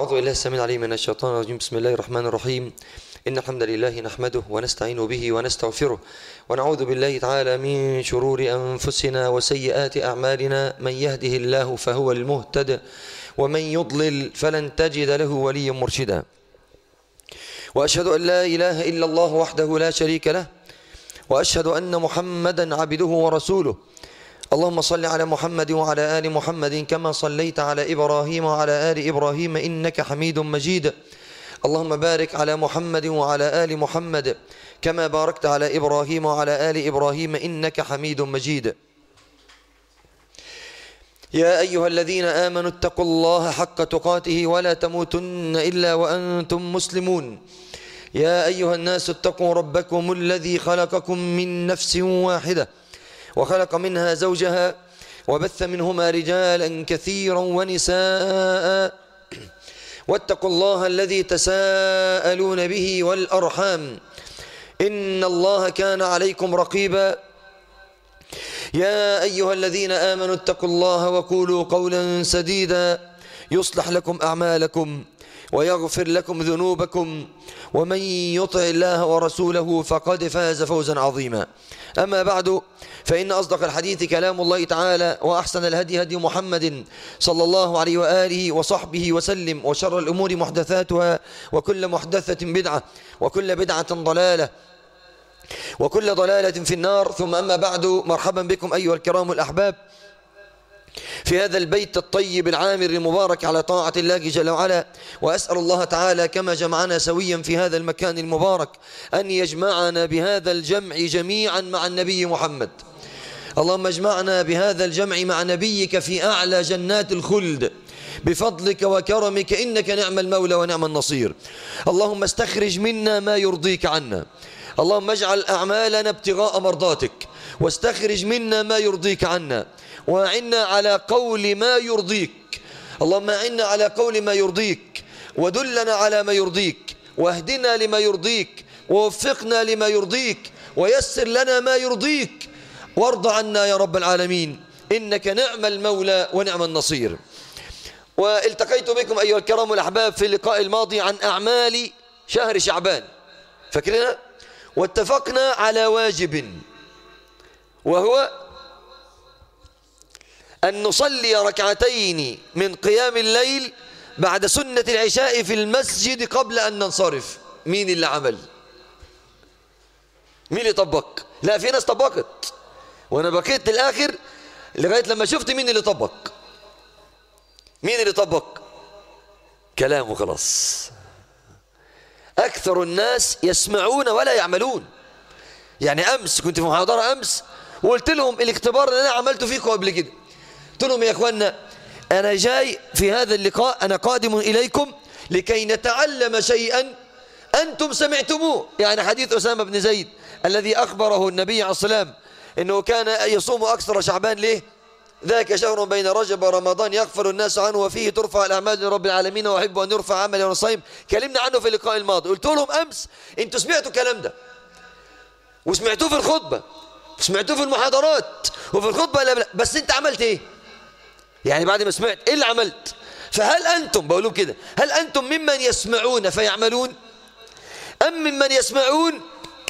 أعوذ بالله السميع العليم من الشيطان الرجيم بسم الله الرحمن الرحيم إن الحمد لله نحمده ونستعين به ونستغفره ونعوذ بالله تعالى من شرور أنفسنا وسيئات أعمالنا من يهده الله فهو المهتد ومن يضلل فلن تجد له وليا مرشدا وأشهد أن لا إله إلا الله وحده لا شريك له وأشهد أن محمدا عبده ورسوله اللهم صل على محمد وعلى آل محمد كما صليت على إبراهيم وعلى آل إبراهيم إنك حميد مجيد اللهم بارك على محمد وعلى آل محمد كما باركت على إبراهيم وعلى آل إبراهيم إنك حميد مجيد يا أيها الذين آمنوا اتقوا الله حق تقاته ولا تموتن إلا وأنتم مسلمون يا أيها الناس اتقوا ربكم الذي خلقكم من نفس واحدة وخلق منها زوجها وبث منهما رجالا كثيرا ونساء واتقوا الله الذي تساءلون به والأرحام إن الله كان عليكم رقيبا يا أيها الذين آمنوا اتقوا الله وقولوا قولا سديدا يصلح لكم أعمالكم ويغفر لكم ذنوبكم ومن يطع الله ورسوله فقد فاز فوزا عظيما أما بعد فإن أصدق الحديث كلام الله تعالى وأحسن الهدي هدي محمد صلى الله عليه وآله وصحبه وسلم وشر الأمور محدثاتها وكل محدثة بدعة وكل بدعة ضلالة وكل ضلالة في النار ثم أما بعد مرحبا بكم أيها الكرام الأحباب في هذا البيت الطيب العامر المبارك على طاعة الله جل وعلا وأسأل الله تعالى كما جمعنا سويا في هذا المكان المبارك أن يجمعنا بهذا الجمع جميعا مع النبي محمد اللهم اجمعنا بهذا الجمع مع نبيك في أعلى جنات الخلد بفضلك وكرمك إنك نعم المولى ونعم النصير اللهم استخرج منا ما يرضيك عنا اللهم اجعل أعمالنا ابتغاء مرضاتك واستخرج منا ما يرضيك عنا واعنا على قول ما يرضيك اللهم اعنا على قول ما يرضيك ودلنا على ما يرضيك واهدنا لما يرضيك ووفقنا لما يرضيك ويسر لنا ما يرضيك وارض عنا يا رب العالمين إنك نعم المولى ونعم النصير والتقيت بكم أيها الكرام الأحباب في اللقاء الماضي عن أعمال شهر شعبان فاكرنا واتفقنا على واجب وهو أن نصلي ركعتين من قيام الليل بعد سنة العشاء في المسجد قبل أن ننصرف مين اللي عمل مين اللي طبق لا في ناس طبقت وأنا بقيت للآخر لغاية لما شفت مين اللي طبق مين اللي طبق كلامه خلاص أكثر الناس يسمعون ولا يعملون يعني أمس كنت في محاضرة أمس وقلت لهم الاختبار اللي أنا عملته فيكم قبل كده قلت لهم يا اخوانا انا جاي في هذا اللقاء انا قادم اليكم لكي نتعلم شيئا انتم سمعتموه يعني حديث اسامه بن زيد الذي اخبره النبي عليه السلام انه كان يصوم اكثر شعبان ليه ذاك شهر بين رجب ورمضان يغفر الناس عنه وفيه ترفع الاعمال لرب العالمين واحب ان يرفع عمل يوم الصيم كلمنا عنه في اللقاء الماضي قلت لهم امس انتوا سمعتوا الكلام ده وسمعتوه في الخطبه وسمعتوه في المحاضرات وفي الخطبه لا لا بس انت عملت ايه يعني بعد ما سمعت ايه اللي عملت فهل انتم بقولوا كده هل انتم ممن يسمعون فيعملون ام ممن يسمعون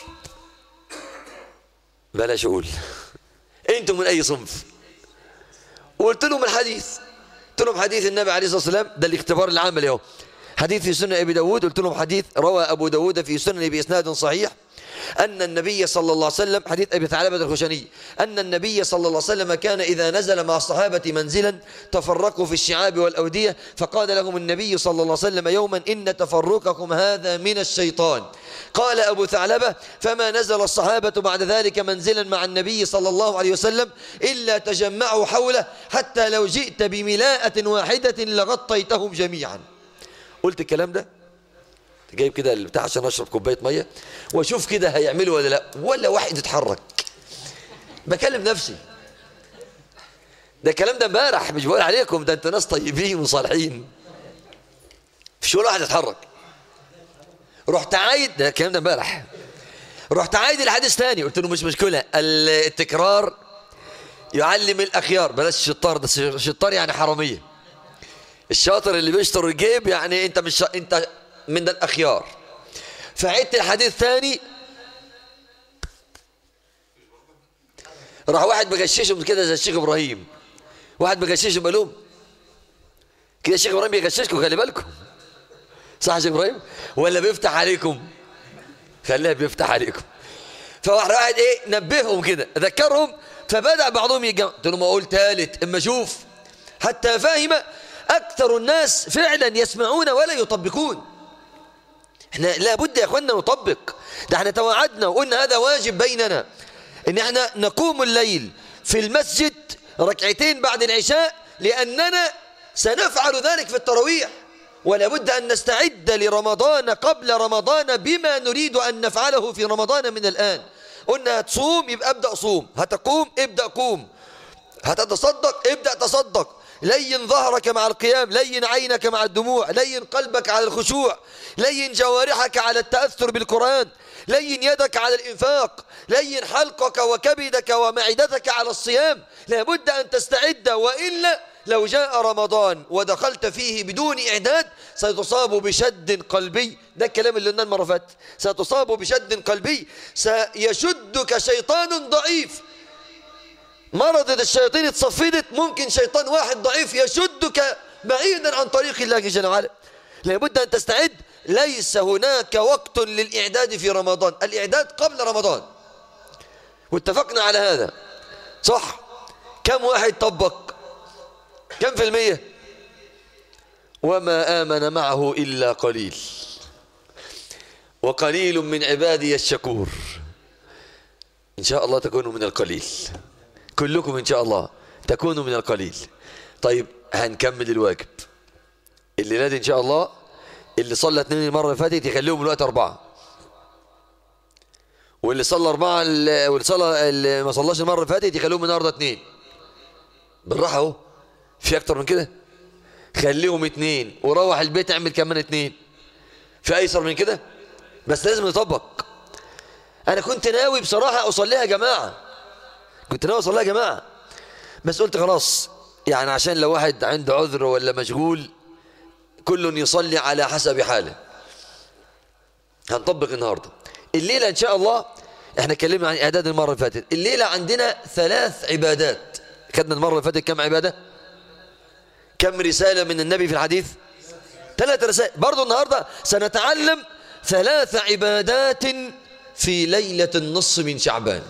بلاش اقول انتم من اي صنف وقلت لهم الحديث قلت لهم حديث النبي عليه الصلاه والسلام ده الاختبار العملي اهو حديث في سنن ابي داود قلت لهم حديث روى ابو داود في سنن باسناد صحيح أن النبي صلى الله عليه وسلم حديث أبي ثعلبة الخشني أن النبي صلى الله عليه وسلم كان إذا نزل مع الصحابة منزلا تفرقوا في الشعاب والأودية فقال لهم النبي صلى الله عليه وسلم يوما إن تفرقكم هذا من الشيطان قال أبو ثعلبة فما نزل الصحابة بعد ذلك منزلا مع النبي صلى الله عليه وسلم إلا تجمعوا حوله حتى لو جئت بملاءة واحدة لغطيتهم جميعا قلت الكلام ده جايب كده البتاع عشان اشرب كوبايه ميه واشوف كده هيعملوا ولا لا ولا واحد اتحرك بكلم نفسي ده الكلام ده امبارح مش بقول عليكم ده انتوا ناس طيبين وصالحين مش ولا واحد اتحرك رحت عايد ده الكلام ده امبارح رحت عايد الحديث تاني قلت له مش مشكله التكرار يعلم الاخيار بلاش الشطار ده الشطار يعني حراميه الشاطر اللي بيشطر الجيب يعني انت مش انت من الاخيار فعدت الحديث ثاني راح واحد بغششهم كده زي الشيخ ابراهيم واحد بغششهم قال لهم كده الشيخ ابراهيم بيغششكم خلي بالكم صح يا شيخ ابراهيم ولا بيفتح عليكم خليها بيفتح عليكم فواحد واحد ايه نبههم كده ذكرهم فبدا بعضهم يجمع قلت لهم اقول ثالث اما اشوف حتى فهم اكثر الناس فعلا يسمعون ولا يطبقون احنا لابد يا اخوانا نطبق ده احنا توعدنا وقلنا هذا واجب بيننا ان احنا نقوم الليل في المسجد ركعتين بعد العشاء لاننا سنفعل ذلك في التراويح ولا بد ان نستعد لرمضان قبل رمضان بما نريد ان نفعله في رمضان من الان قلنا هتصوم يبقى ابدا صوم هتقوم ابدا قوم هتتصدق ابدا تصدق لين ظهرك مع القيام لين عينك مع الدموع لين قلبك على الخشوع لين جوارحك على التأثر بالقرآن لين يدك على الإنفاق لين حلقك وكبدك ومعدتك على الصيام لابد أن تستعد وإلا لو جاء رمضان ودخلت فيه بدون إعداد ستصاب بشد قلبي ده الكلام اللي قلناه المرة فاتت ستصاب بشد قلبي سيشدك شيطان ضعيف مرض الشياطين اتصفدت ممكن شيطان واحد ضعيف يشدك بعيدا عن طريق الله جل وعلا لابد أن تستعد ليس هناك وقت للإعداد في رمضان الإعداد قبل رمضان واتفقنا على هذا صح كم واحد طبق كم في المية وما آمن معه إلا قليل وقليل من عبادي الشكور إن شاء الله تكونوا من القليل كلكم إن شاء الله تكونوا من القليل طيب هنكمل الواجب الليلة دي إن شاء الله اللي صلى اثنين المرة اللي فاتت يخليهم الوقت أربعة واللي صلى أربعة واللي صلى اللي ما صلاش المرة اللي فاتت يخليهم النهاردة اثنين بالراحة أهو في أكتر من كده خليهم اثنين وروح البيت اعمل كمان اثنين في أيسر من كده بس لازم نطبق أنا كنت ناوي بصراحة أصليها جماعة كنت ناوي أصليها جماعة بس قلت خلاص يعني عشان لو واحد عنده عذر ولا مشغول كل يصلي على حسب حاله هنطبق النهاردة الليلة إن شاء الله احنا اتكلمنا عن إعداد المرة اللي فاتت الليلة عندنا ثلاث عبادات خدنا المرة اللي فاتت كم عبادة كم رسالة من النبي في الحديث ثلاث رسائل برضو النهاردة سنتعلم ثلاث عبادات في ليلة النص من شعبان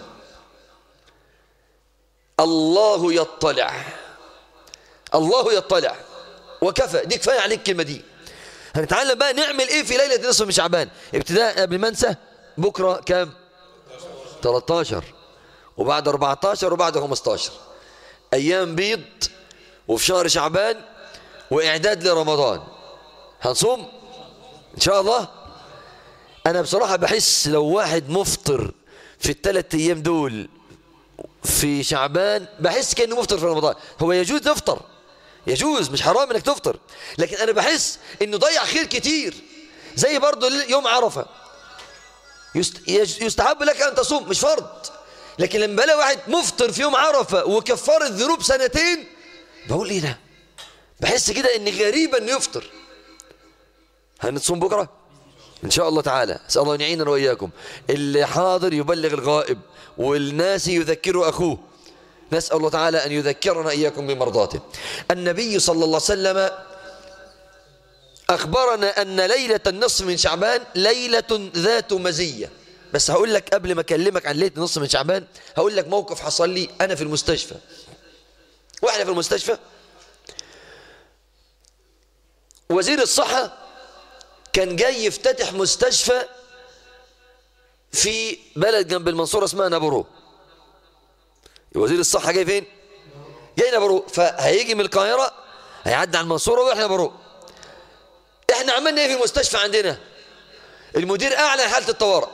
الله يطلع الله يطلع وكفى دي كفايه عليك الكلمه دي هنتعلم بقى نعمل ايه في ليله نصف من شعبان ابتداء قبل ما انسى بكره كام 13 وبعد 14 وبعد 15 ايام بيض وفي شهر شعبان واعداد لرمضان هنصوم ان شاء الله انا بصراحه بحس لو واحد مفطر في الثلاث ايام دول في شعبان بحس كانه مفطر في رمضان هو يجوز تفطر يجوز مش حرام انك تفطر لكن انا بحس انه ضيع خير كتير زي برضه يوم عرفه يستحب لك ان تصوم مش فرض لكن لما بلاقي واحد مفطر في يوم عرفه وكفار الذنوب سنتين بقول ايه ده بحس كده ان غريب انه يفطر هنتصوم بكره ان شاء الله تعالى اسال الله ان يعيننا واياكم اللي حاضر يبلغ الغائب والناس يذكروا اخوه نسأل الله تعالى أن يذكرنا إياكم بمرضاته النبي صلى الله عليه وسلم أخبرنا أن ليلة النصف من شعبان ليلة ذات مزية بس هقول لك قبل ما أكلمك عن ليلة النصف من شعبان هقول لك موقف حصل لي أنا في المستشفى وإحنا في المستشفى وزير الصحة كان جاي يفتتح مستشفى في بلد جنب المنصورة اسمها نابورو وزير الصحة جاي فين جاي نابورو فهيجي من القاهرة هيعدي على المنصورة وإحنا نابورو إحنا عملنا إيه في المستشفى عندنا المدير أعلن حالة الطوارئ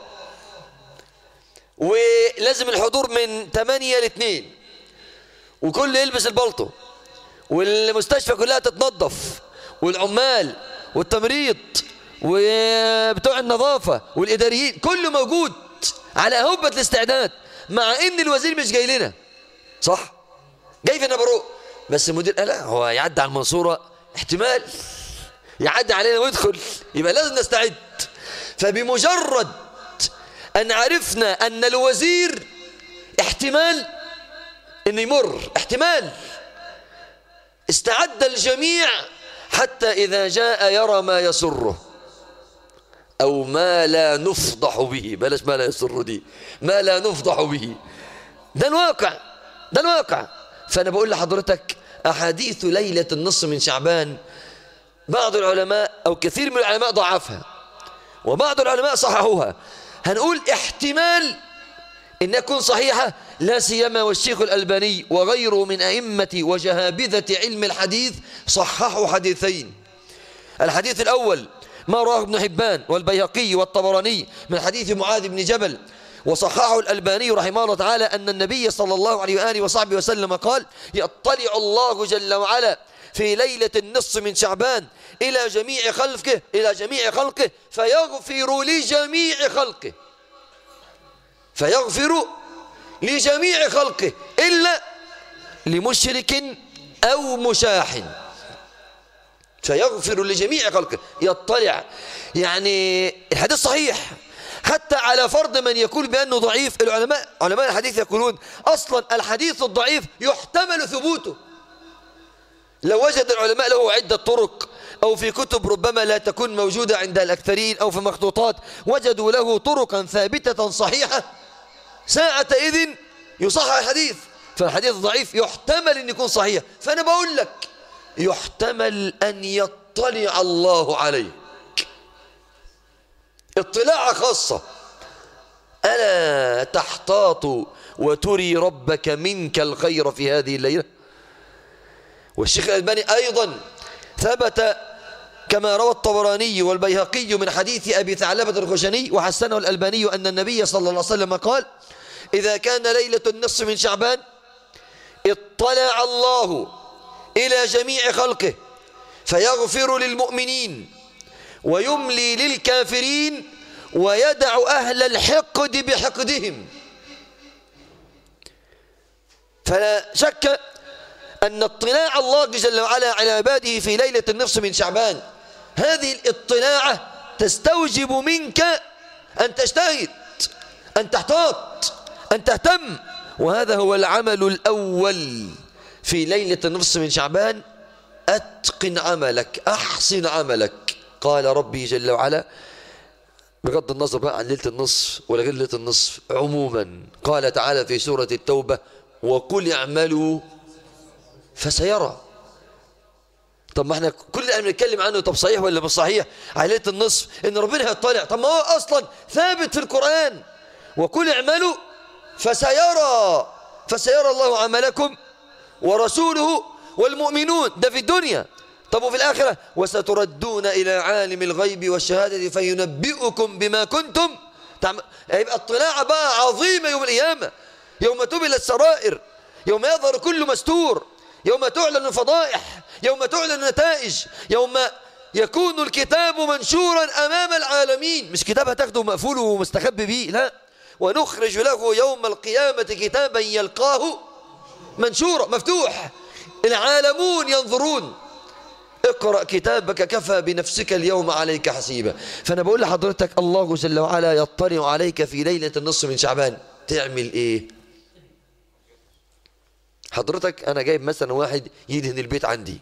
ولازم الحضور من 8 ل 2 وكل يلبس البلطو والمستشفى كلها تتنظف والعمال والتمريض وبتوع النظافة والإداريين كله موجود على هبة الاستعداد مع إن الوزير مش جاي لنا صح جاي في نابورو بس المدير قال لا هو يعدي على المنصورة احتمال يعدي علينا ويدخل يبقى لازم نستعد فبمجرد أن عرفنا أن الوزير احتمال أن يمر احتمال استعد الجميع حتى إذا جاء يرى ما يسره أو ما لا نفضح به بلاش ما لا يسر دي ما لا نفضح به ده الواقع ده الواقع فأنا بقول لحضرتك أحاديث ليلة النصف من شعبان بعض العلماء أو كثير من العلماء ضعفها وبعض العلماء صححوها هنقول احتمال أن يكون صحيحة لا سيما والشيخ الألباني وغيره من أئمة وجهابذة علم الحديث صححوا حديثين الحديث الأول ما رواه ابن حبان والبيهقي والطبراني من حديث معاذ بن جبل وصححه الألباني رحمه الله تعالى أن النبي صلى الله عليه وآله وصحبه وسلم قال يطلع الله جل وعلا في ليلة النصف من شعبان إلى جميع خلقه إلى جميع خلقه فيغفر لجميع خلقه فيغفر لجميع خلقه إلا لمشرك أو مشاح فيغفر لجميع خلقه يطلع يعني الحديث صحيح حتى على فرض من يقول بأنه ضعيف العلماء علماء الحديث يقولون أصلا الحديث الضعيف يحتمل ثبوته لو وجد العلماء له عدة طرق أو في كتب ربما لا تكون موجودة عند الأكثرين أو في مخطوطات وجدوا له طرقا ثابتة صحيحة ساعة إذن يصحح الحديث فالحديث ضعيف يحتمل أن يكون صحيح فأنا بقول لك يحتمل أن يطلع الله عليه اطلاع خاصة ألا تحتاط وتري ربك منك الخير في هذه الليلة والشيخ الألباني أيضا ثبت كما روى الطبراني والبيهقي من حديث أبي ثعلبة الخشني وحسنه الألباني أن النبي صلى الله عليه وسلم قال إذا كان ليلة النصف من شعبان اطلع الله إلى جميع خلقه فيغفر للمؤمنين ويملي للكافرين ويدع أهل الحقد بحقدهم فلا شك أن اطلاع الله جل وعلا على عباده في ليلة النصف من شعبان هذه الاطلاعة تستوجب منك أن تجتهد أن تحتاط أن تهتم وهذا هو العمل الأول في ليلة النصف من شعبان أتقن عملك أحسن عملك قال ربي جل وعلا بغض النظر بقى عن ليلة النصف ولا غير ليلة النصف عموما قال تعالى في سورة التوبة وقل اعملوا فسيرى طب ما احنا كل اللي بنتكلم عنه طب صحيح ولا مش صحيح على ليله النصف ان ربنا هيطلع طب ما هو اصلا ثابت في القران وكل اعملوا فسيرى فسيرى الله عملكم ورسوله والمؤمنون ده في الدنيا طب وفي الآخرة وستردون إلى عالم الغيب والشهادة فينبئكم بما كنتم تعمل يبقى اطلاع بقى عظيمة يوم القيامة يوم تبل السرائر يوم يظهر كل مستور يوم تعلن الفضائح يوم تعلن النتائج يوم يكون الكتاب منشورا أمام العالمين مش كتاب هتاخده مقفول ومستخبي بيه لا ونخرج له يوم القيامة كتابا يلقاه منشورا مفتوح العالمون ينظرون اقرأ كتابك كفى بنفسك اليوم عليك حسيبا فأنا بقول لحضرتك الله جل وعلا يطلع عليك في ليلة النصف من شعبان تعمل ايه حضرتك انا جايب مثلا واحد يدهن البيت عندي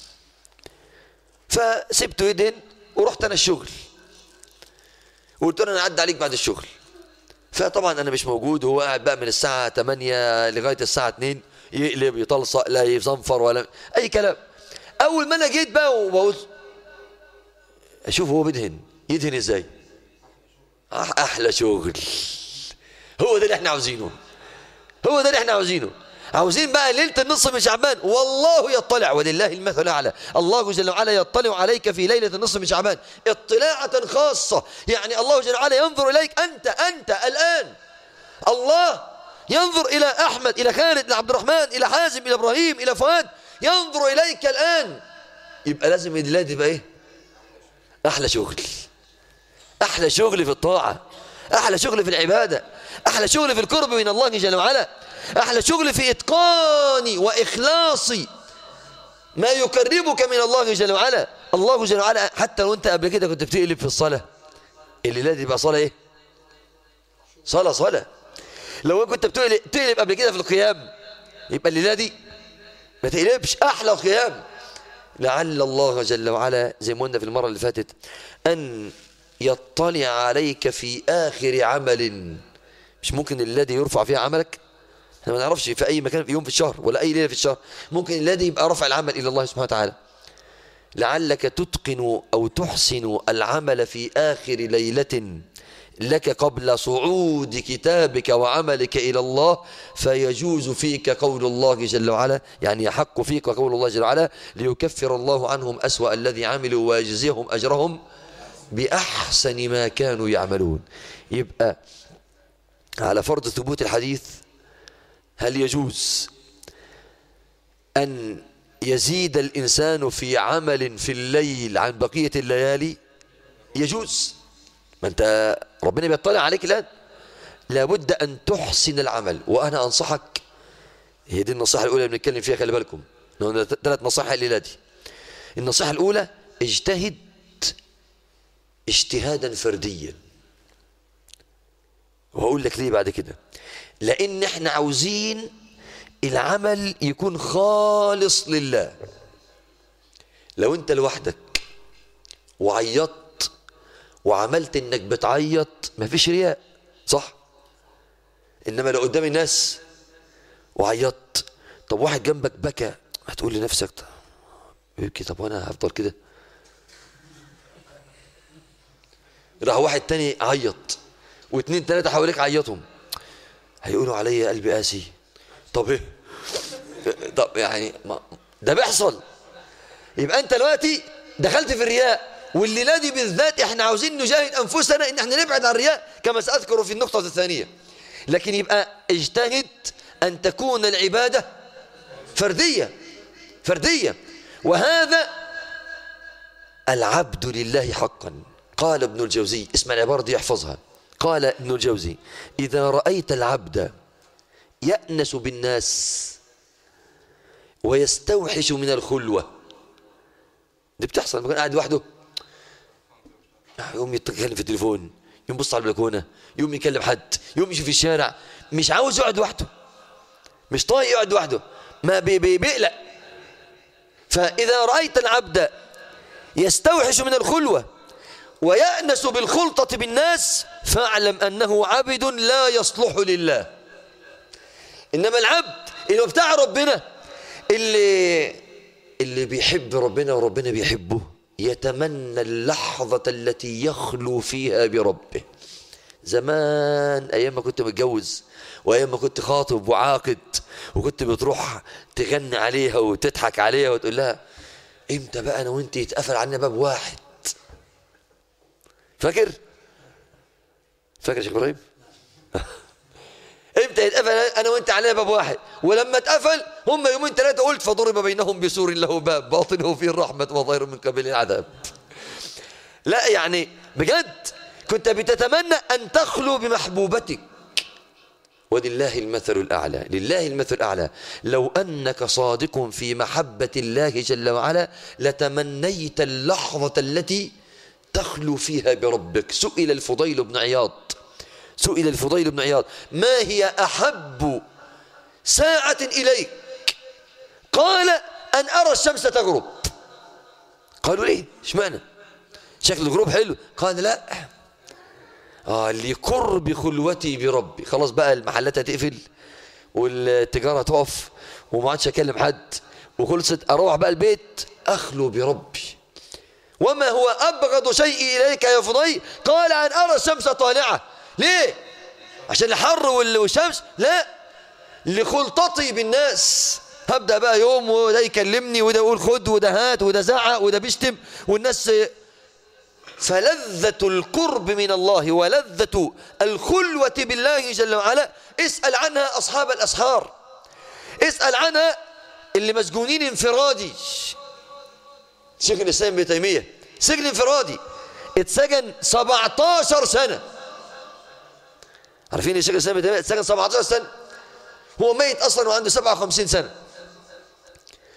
فسبته يدهن ورحت انا الشغل وقلت له انا اعدي عليك بعد الشغل فطبعا انا مش موجود وهو قاعد بقى من الساعه 8 لغايه الساعه 2 يقلب يطلصق لا يصنفر ولا اي كلام اول ما انا جيت بقى وبقول اشوف هو بيدهن يدهن ازاي احلى شغل هو ده اللي احنا عاوزينه هو ده اللي احنا عاوزينه عاوزين بقى ليلة النصف من شعبان والله يطلع ولله المثل الأعلى الله جل وعلا يطلع عليك في ليلة النصف من شعبان اطلاعة خاصة يعني الله جل وعلا ينظر إليك أنت أنت الآن الله ينظر إلى أحمد إلى خالد إلى عبد الرحمن إلى حازم إلى إبراهيم إلى فؤاد ينظر إليك الآن يبقى لازم الليلة تبقى إيه أحلى شغل أحلى شغل في الطاعة أحلى شغل في العبادة أحلى شغل في القرب من الله جل وعلا أحلى شغل في إتقاني وإخلاصي ما يقربك من الله جل وعلا الله جل وعلا حتى لو انت قبل كده كنت بتقلب في الصلاة الليلة دي بقى صلاة ايه صلاة صلاة لو كنت بتقلب تقلب قبل كده في القيام يبقى الليلة دي ما تقلبش أحلى قيام لعل الله جل وعلا زي ما قلنا في المرة اللي فاتت أن يطلع عليك في آخر عمل مش ممكن الذي يرفع فيها عملك احنا ما نعرفش في أي مكان في يوم في الشهر ولا أي ليلة في الشهر ممكن الذي يبقى رفع العمل إلى الله سبحانه وتعالى لعلك تتقن أو تحسن العمل في آخر ليلة لك قبل صعود كتابك وعملك إلى الله فيجوز فيك قول الله جل وعلا يعني يحق فيك قول الله جل وعلا ليكفر الله عنهم أسوأ الذي عملوا ويجزيهم أجرهم بأحسن ما كانوا يعملون يبقى على فرض ثبوت الحديث هل يجوز أن يزيد الإنسان في عمل في الليل عن بقية الليالي يجوز ما أنت ربنا بيطلع عليك الآن لابد أن تحسن العمل وأنا أنصحك هي دي النصيحة الأولى اللي بنتكلم فيها خلي بالكم ثلاث نصائح الليلة دي النصيحة الأولى اجتهد اجتهادا فرديا وهقول لك ليه بعد كده لأن احنا عاوزين العمل يكون خالص لله لو انت لوحدك وعيطت وعملت انك بتعيط مفيش رياء صح انما لو قدام الناس وعيطت طب واحد جنبك بكى هتقول لنفسك طب يبكي طب وانا هفضل كده راح واحد تاني عيط واثنين ثلاثة حواليك عيطهم هيقولوا عليا قلبي قاسي طب ايه طب يعني ما ده بيحصل يبقى انت دلوقتي دخلت في الرياء والليله دي بالذات احنا عاوزين نجاهد انفسنا ان احنا نبعد عن الرياء كما ساذكر في النقطه الثانيه لكن يبقى اجتهد ان تكون العباده فرديه فرديه وهذا العبد لله حقا قال ابن الجوزي اسمع العباره دي احفظها قال ابن الجوزي اذا رايت العبد يأنس بالناس ويستوحش من الخلوة دي بتحصل لما يكون قاعد لوحده يقوم يتكلم في التليفون يقوم يبص على البلكونه يقوم يكلم حد يقوم يمشي في الشارع مش عاوز يقعد لوحده مش طايق يقعد لوحده ما بي بي بيقلق فإذا رأيت العبد يستوحش من الخلوة ويأنس بالخلطة بالناس فاعلم أنه عبد لا يصلح لله إنما العبد اللي بتاع ربنا اللي اللي بيحب ربنا وربنا بيحبه يتمنى اللحظة التي يخلو فيها بربه زمان أيام ما كنت متجوز وأيام ما كنت خاطب وعاقد وكنت بتروح تغني عليها وتضحك عليها وتقول لها امتى بقى أنا وأنت يتقفل عنا باب واحد فاكر؟ فاكر يا شيخ إبراهيم؟ امتى يتقفل انا وانت علينا باب واحد ولما اتقفل هم يومين ثلاثه قلت فضرب بينهم بسور له باب باطنه فيه الرحمه وظاهر من قبل العذاب لا يعني بجد كنت بتتمنى ان تخلو بمحبوبتك ولله المثل الاعلى لله المثل الاعلى لو انك صادق في محبه الله جل وعلا لتمنيت اللحظه التي تخلو فيها بربك سئل الفضيل بن عياض سئل الفضيل بن عياض ما هي أحب ساعة إليك قال أن أرى الشمس تغرب قالوا ليه اشمعنى شكل الغروب حلو قال لا آه لقرب خلوتي بربي خلاص بقى المحلات هتقفل والتجارة تقف وما عادش أكلم حد وخلصت أروح بقى البيت أخلو بربي وما هو أبغض شيء إليك يا فضيل قال أن أرى الشمس طالعة ليه عشان الحر والشمس لا لخلطتي بالناس هبدا بقى يوم وده يكلمني وده يقول خد وده هات وده زعق وده بيشتم والناس فلذة القرب من الله ولذة الخلوة بالله جل وعلا اسأل عنها أصحاب الأسحار اسأل عنها اللي مسجونين انفرادي شيخ الإسلام ابن تيمية سجن انفرادي اتسجن 17 سنة عارفين الشيخ الاسلام ابن تيميه اتسجن 17 سنه هو ميت اصلا وعنده 57 سنه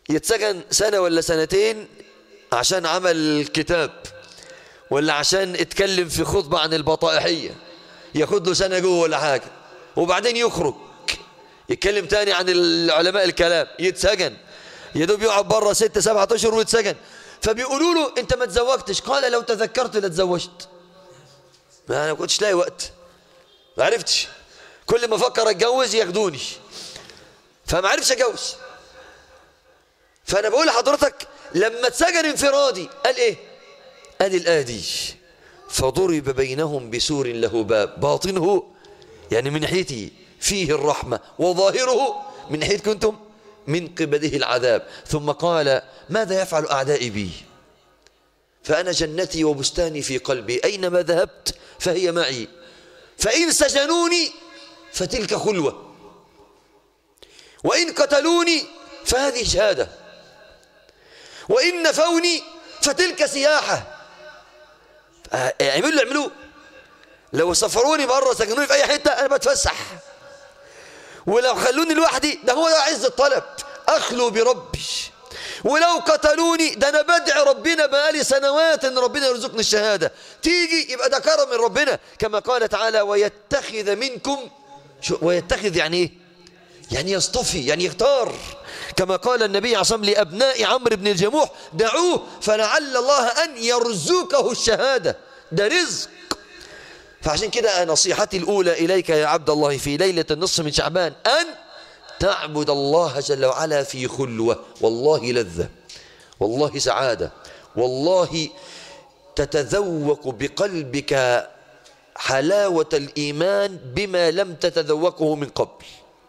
يتسجن سنة ولا سنتين عشان عمل كتاب ولا عشان اتكلم في خطبة عن البطائحية ياخد له سنة جوه ولا حاجة وبعدين يخرج يتكلم تاني عن العلماء الكلام يتسجن يا دوب يقعد بره ست سبعة اشهر ويتسجن فبيقولوا له انت ما تزوجتش قال لو تذكرت لتزوجت ما انا ما كنتش لاقي وقت ما عرفتش كل ما افكر اتجوز ياخدوني فما عرفش اتجوز فانا بقول لحضرتك لما اتسجن انفرادي قال ايه قال الادي فضرب بينهم بسور له باب باطنه يعني من ناحيتي فيه الرحمه وظاهره من ناحيه كنتم من قبله العذاب ثم قال ماذا يفعل اعدائي بي فانا جنتي وبستاني في قلبي اينما ذهبت فهي معي فان سجنوني فتلك خلوه وان قتلوني فهذه شهاده وإن نفوني فتلك سياحة اعملوا اللي اعملوه لو سفروني بره سجنوني في أي حتة أنا بتفسح ولو خلوني لوحدي ده هو ده عز الطلب أخلو بربي ولو قتلوني ده أنا بدعي ربنا بقالي سنوات إن ربنا يرزقني الشهادة تيجي يبقى ده كرم من ربنا كما قال تعالى ويتخذ منكم ويتخذ يعني إيه؟ يعني يصطفي يعني يختار كما قال النبي عليه الصلاة والسلام لأبناء عمرو بن الجموح دعوه فلعل الله أن يرزقه الشهادة ده رزق فعشان كده نصيحتي الأولى إليك يا عبد الله في ليلة النصف من شعبان أن تعبد الله جل وعلا في خلوة والله لذة والله سعادة والله تتذوق بقلبك حلاوة الإيمان بما لم تتذوقه من قبل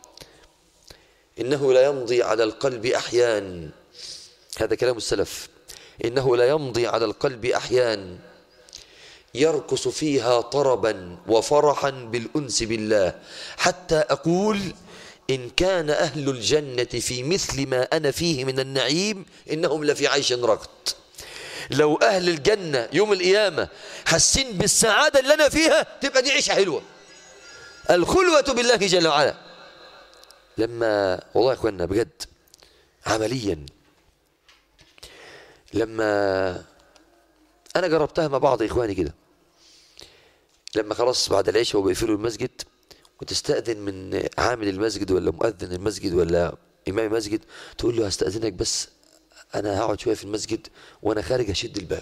إنه لا يمضي على القلب أحيان هذا كلام السلف إنه لا يمضي على القلب أحيان يركس فيها طربا وفرحا بالأنس بالله حتى أقول إن كان أهل الجنة في مثل ما أنا فيه من النعيم إنهم لفي عيش رغد لو أهل الجنة يوم القيامة حاسين بالسعادة اللي أنا فيها تبقى دي عيشة حلوة الخلوة بالله جل وعلا لما والله يا اخوانا بجد عمليا لما انا جربتها مع بعض اخواني كده لما خلاص بعد العشاء وبيقفلوا المسجد وتستأذن من عامل المسجد ولا مؤذن المسجد ولا إمام المسجد تقول له هستأذنك بس أنا هقعد شوية في المسجد وأنا خارج أشد الباب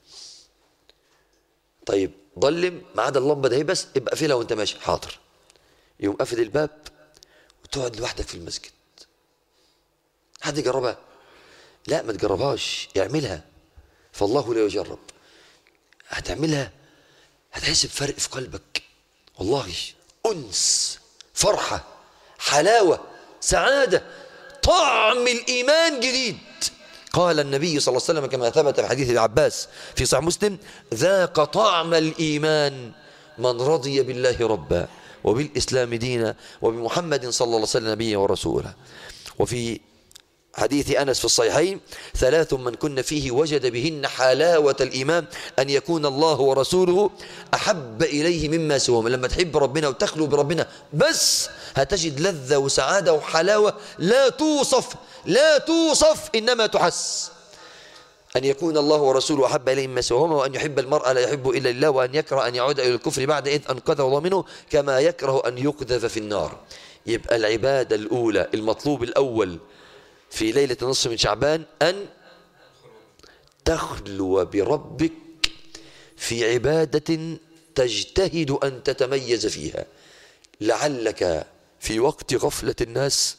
طيب ضلم ما عدا اللمبة ده بس ابقى قافلها وأنت ماشي حاضر يقوم قافل الباب وتقعد لوحدك في المسجد حد يجربها لا ما تجربهاش اعملها فالله لا يجرب هتعملها هتحس بفرق في قلبك والله أنس فرحة حلاوة سعادة طعم الإيمان جديد قال النبي صلى الله عليه وسلم كما ثبت في حديث العباس في صحيح مسلم ذاق طعم الإيمان من رضي بالله ربا وبالإسلام دينا وبمحمد صلى الله عليه وسلم نبيا ورسولا وفي حديث أنس في الصحيحين ثلاث من كن فيه وجد بهن حلاوة الإيمان أن يكون الله ورسوله أحب إليه مما سواهم لما تحب ربنا وتخلو بربنا بس هتجد لذة وسعادة وحلاوة لا توصف لا توصف إنما تحس أن يكون الله ورسوله أحب إليه مما سواهما وأن يحب المرء لا يحب إلا الله وأن يكره أن يعود إلى الكفر بعد إذ أنقذه الله منه كما يكره أن يقذف في النار يبقى العبادة الأولى المطلوب الأول في ليلة نصف من شعبان أن تخلو بربك في عبادة تجتهد أن تتميز فيها لعلك في وقت غفلة الناس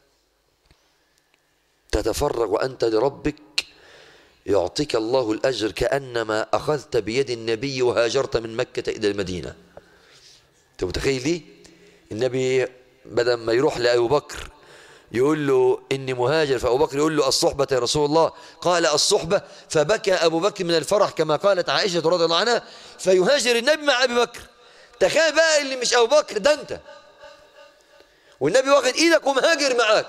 تتفرغ أنت لربك يعطيك الله الأجر كأنما أخذت بيد النبي وهاجرت من مكة إلى المدينة أنت متخيل دي النبي بدل ما يروح لأبو بكر يقول له إني مهاجر فأبو بكر يقول له الصحبة يا رسول الله قال الصحبة فبكى أبو بكر من الفرح كما قالت عائشة رضي الله عنها فيهاجر النبي مع أبي بكر تخيل بقى اللي مش أبو بكر ده أنت والنبي واخد إيدك ومهاجر معاك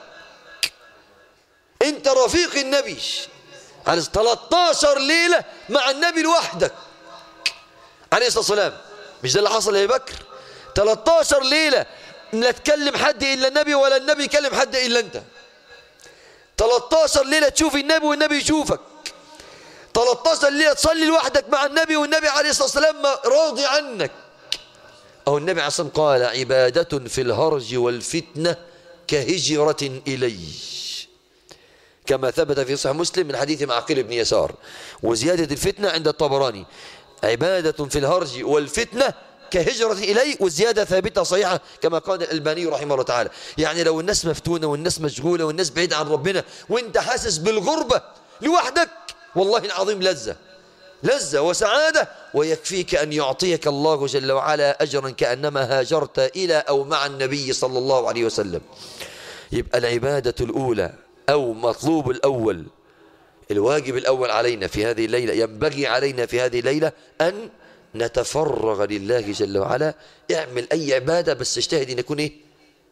أنت رفيق النبي عليه 13 ليلة مع النبي لوحدك عليه الصلاة والسلام مش ده اللي حصل لأبي بكر 13 ليلة لا تكلم حد إلا النبي ولا النبي يكلم حد إلا أنت 13 ليلة تشوف النبي والنبي يشوفك 13 ليلة تصلي لوحدك مع النبي والنبي عليه الصلاة والسلام راضي عنك أو النبي عليه الصلاة والسلام قال عبادة في الهرج والفتنة كهجرة إلي كما ثبت في صحيح مسلم من حديث معقل بن يسار وزيادة الفتنة عند الطبراني عبادة في الهرج والفتنة كهجرة إلي والزيادة ثابتة صحيحة كما قال الألباني رحمه الله تعالى يعني لو الناس مفتونة والناس مشغولة والناس بعيدة عن ربنا وانت حاسس بالغربة لوحدك والله العظيم لذة لذة وسعادة ويكفيك أن يعطيك الله جل وعلا أجرا كأنما هاجرت إلى أو مع النبي صلى الله عليه وسلم يبقى العبادة الأولى أو مطلوب الأول الواجب الأول علينا في هذه الليلة ينبغي علينا في هذه الليلة أن نتفرغ لله جل وعلا اعمل أي عبادة بس اجتهد أن يكون إيه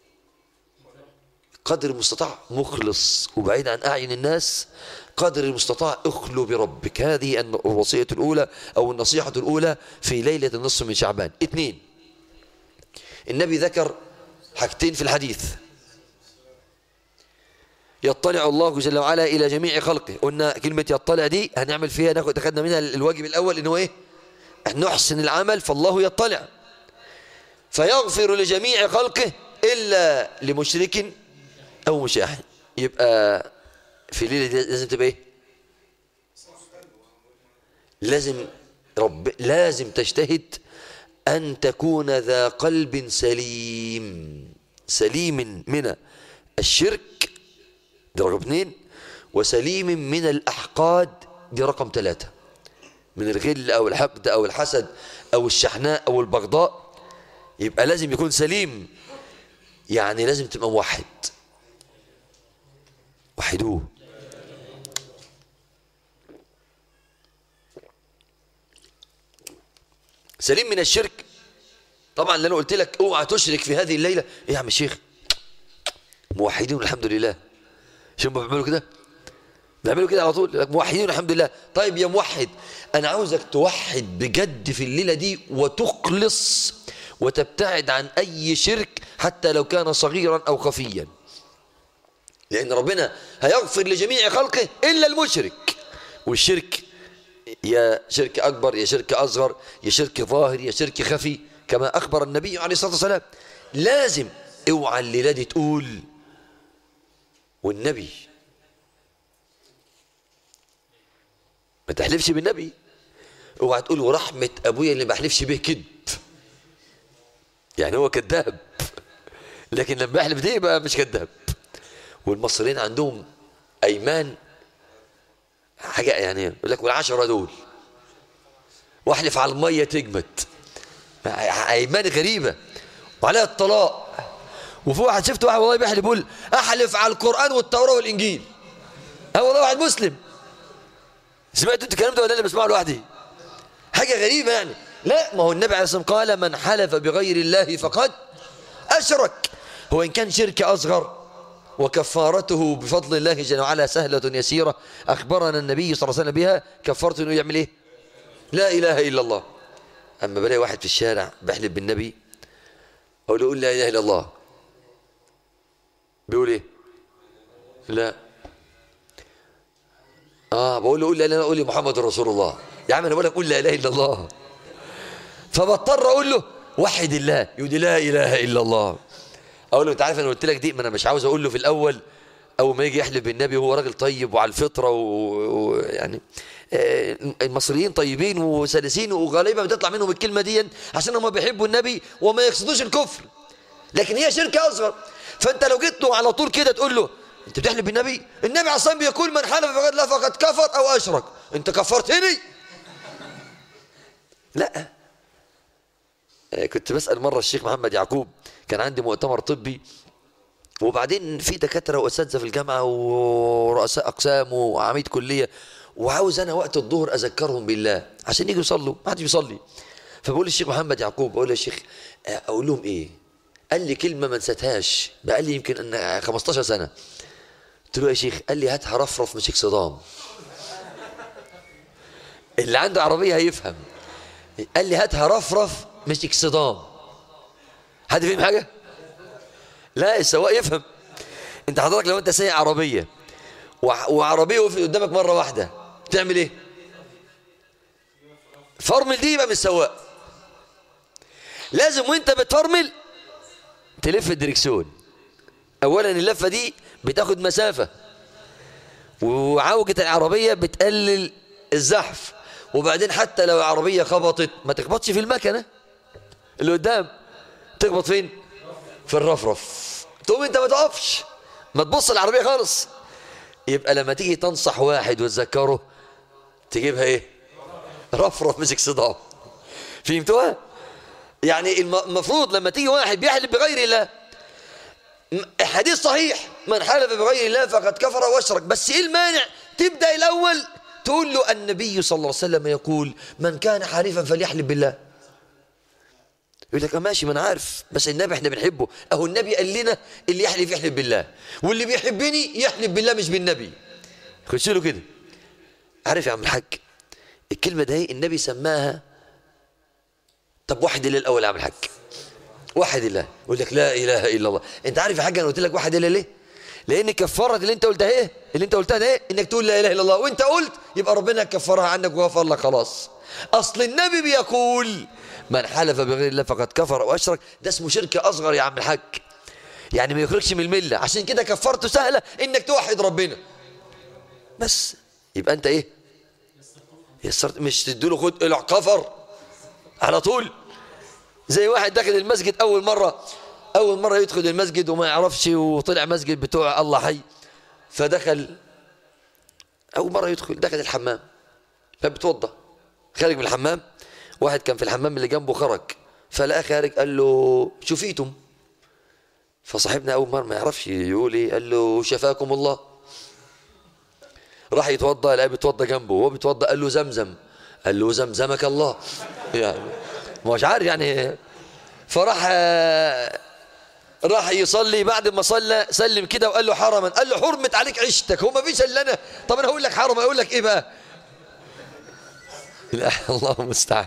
قدر المستطاع مخلص وبعيد عن أعين الناس قدر المستطاع اخلو بربك هذه الوصية الأولى أو النصيحة الأولى في ليلة النصف من شعبان اثنين النبي ذكر حاجتين في الحديث يطلع الله جل وعلا إلى جميع خلقه قلنا كلمة يطلع دي هنعمل فيها ناخد أخذنا منها الواجب الأول إنه إيه نحسن العمل فالله يطلع فيغفر لجميع خلقه إلا لمشرك أو مشاحن يبقى في ليلة دي لازم تبقى إيه لازم رب لازم تجتهد أن تكون ذا قلب سليم سليم من الشرك دي رقم اثنين وسليم من الأحقاد دي رقم ثلاثة من الغل أو الحقد أو الحسد أو الشحناء أو البغضاء يبقى لازم يكون سليم يعني لازم تبقى موحد وحدوه سليم من الشرك طبعا اللي انا قلت لك اوعى تشرك في هذه الليله ايه يا عم الشيخ موحدين الحمد لله شو ما بيعملوا كده بيعملوا كده على طول موحدين الحمد لله طيب يا موحد انا عاوزك توحد بجد في الليله دي وتخلص وتبتعد عن اي شرك حتى لو كان صغيرا او خفيا لان ربنا هيغفر لجميع خلقه الا المشرك والشرك يا شرك اكبر يا شرك اصغر يا شرك ظاهر يا شرك خفي كما اخبر النبي عليه الصلاه والسلام لازم اوعى الليله دي تقول والنبي ما تحلفش بالنبي اوعى تقول ورحمة ابويا اللي ما بحلفش به كذب يعني هو كذاب لكن لما يحلف دي بقى مش كذاب والمصريين عندهم ايمان حاجة يعني يقول لك والعشرة دول واحلف على المية تجمد ايمان غريبة وعليها الطلاق وفي واحد شفت واحد والله بيحلف بيقول احلف على القرآن والتوراة والانجيل ها والله واحد مسلم سمعتوا انت الكلام ده ولا انا بسمعه لوحدي حاجه غريبه يعني لا ما هو النبي عليه الصلاه والسلام قال من حلف بغير الله فقد اشرك هو ان كان شرك اصغر وكفارته بفضل الله جل وعلا سهله يسيره اخبرنا النبي صلى الله عليه وسلم بها كفارته انه يعمل ايه لا اله الا الله اما بلاقي واحد في الشارع بحلف بالنبي اقول له قول لا اله الا الله بيقول ايه لا اه بقول له قول لا اله الا قول لي محمد رسول الله يا عم انا بقول لك قول لا اله الا الله فبضطر اقول له وحد الله يقول لي لا اله الا الله اقول له انت عارف انا قلت لك دي ما انا مش عاوز اقول له في الاول اول ما يجي يحلف بالنبي وهو راجل طيب وعلى الفطره ويعني آه المصريين طيبين وسلسين وغالبا بتطلع منهم الكلمه دي عشان هم بيحبوا النبي وما يقصدوش الكفر لكن هي شركه اصغر فانت لو جيت له على طول كده تقول له انت بتحلف بالنبي النبي عليه الصلاه بيقول من حلف بغير الله فقد كفر او اشرك انت كفرتني لا كنت بسال مره الشيخ محمد يعقوب كان عندي مؤتمر طبي وبعدين في دكاتره واساتذه في الجامعه ورؤساء اقسام وعميد كليه وعاوز انا وقت الظهر اذكرهم بالله عشان يجوا يصلوا ما حدش بيصلي فبقول للشيخ محمد يعقوب بقول له يا شيخ اقول لهم ايه قال لي كلمه ما نسيتهاش بقى لي يمكن ان 15 سنه قلت له يا شيخ قال لي هاتها رفرف مش اكصدام اللي عنده عربيه هيفهم قال لي هاتها رفرف مش اكصدام حد فهم حاجه لا السواق يفهم انت حضرتك لو انت سايق عربيه وع- وعربيه وقفت قدامك مره واحده تعمل ايه فرمل دي يبقى مش سواق لازم وانت بتفرمل تلف الدركسيون اولا اللفه دي بتاخد مسافه وعوجة العربية بتقلل الزحف وبعدين حتى لو العربية خبطت ما تخبطش في المكنة اللي قدام تخبط فين في الرفرف تقوم انت ما تقفش ما تبص العربية خالص يبقى لما تيجي تنصح واحد وتذكره تجيبها ايه رفرف مسك صدام فهمتوها يعني الم- المفروض لما تيجي واحد بيحلف بغير الله م- حديث صحيح من حلف بغير الله فقد كفر واشرك بس ايه المانع تبدا الاول تقول له النبي صلى الله عليه وسلم يقول من كان حالفا فليحلف بالله يقول لك آه ماشي ما انا عارف بس النبي احنا بنحبه اهو النبي قال لنا اللي يحلف يحلف بالله واللي بيحبني يحلف بالله مش بالنبي خش له كده عارف يا عم الحاج الكلمه ده النبي سماها طب واحد الله الاول يا عم الحاج واحد الله يقول لك لا اله الا الله انت عارف يا حاج انا قلت لك واحد الله ليه لان كفاره اللي انت قلتها ايه اللي انت قلتها ده ايه انك تقول لا اله الا الله وانت قلت يبقى ربنا كفرها عنك وغفر لك خلاص اصل النبي بيقول من حلف بغير الله فقد كفر واشرك ده اسمه شرك اصغر يا عم الحاج يعني ما يخرجش من المله عشان كده كفارته سهله انك توحد ربنا بس يبقى انت ايه يسرت مش تديله خد الع كفر على طول زي واحد داخل المسجد اول مره اول مره يدخل المسجد وما يعرفش وطلع مسجد بتوع الله حي فدخل اول مره يدخل دخل الحمام فبتوضى خارج من الحمام واحد كان في الحمام اللي جنبه خرج فلقاه خارج قال له شفيتم فصاحبنا اول مره ما يعرفش يقول ايه قال له شفاكم الله راح يتوضا لقاه بيتوضا جنبه وهو بيتوضا قال له زمزم قال له زمزمك الله يعني مش عارف يعني فراح راح يصلي بعد ما صلى سلم كده وقال له حرما قال له حرمت عليك عشتك هو ما فيش الا انا طب انا هقول لك حرم اقول لك ايه بقى لا الله المستعان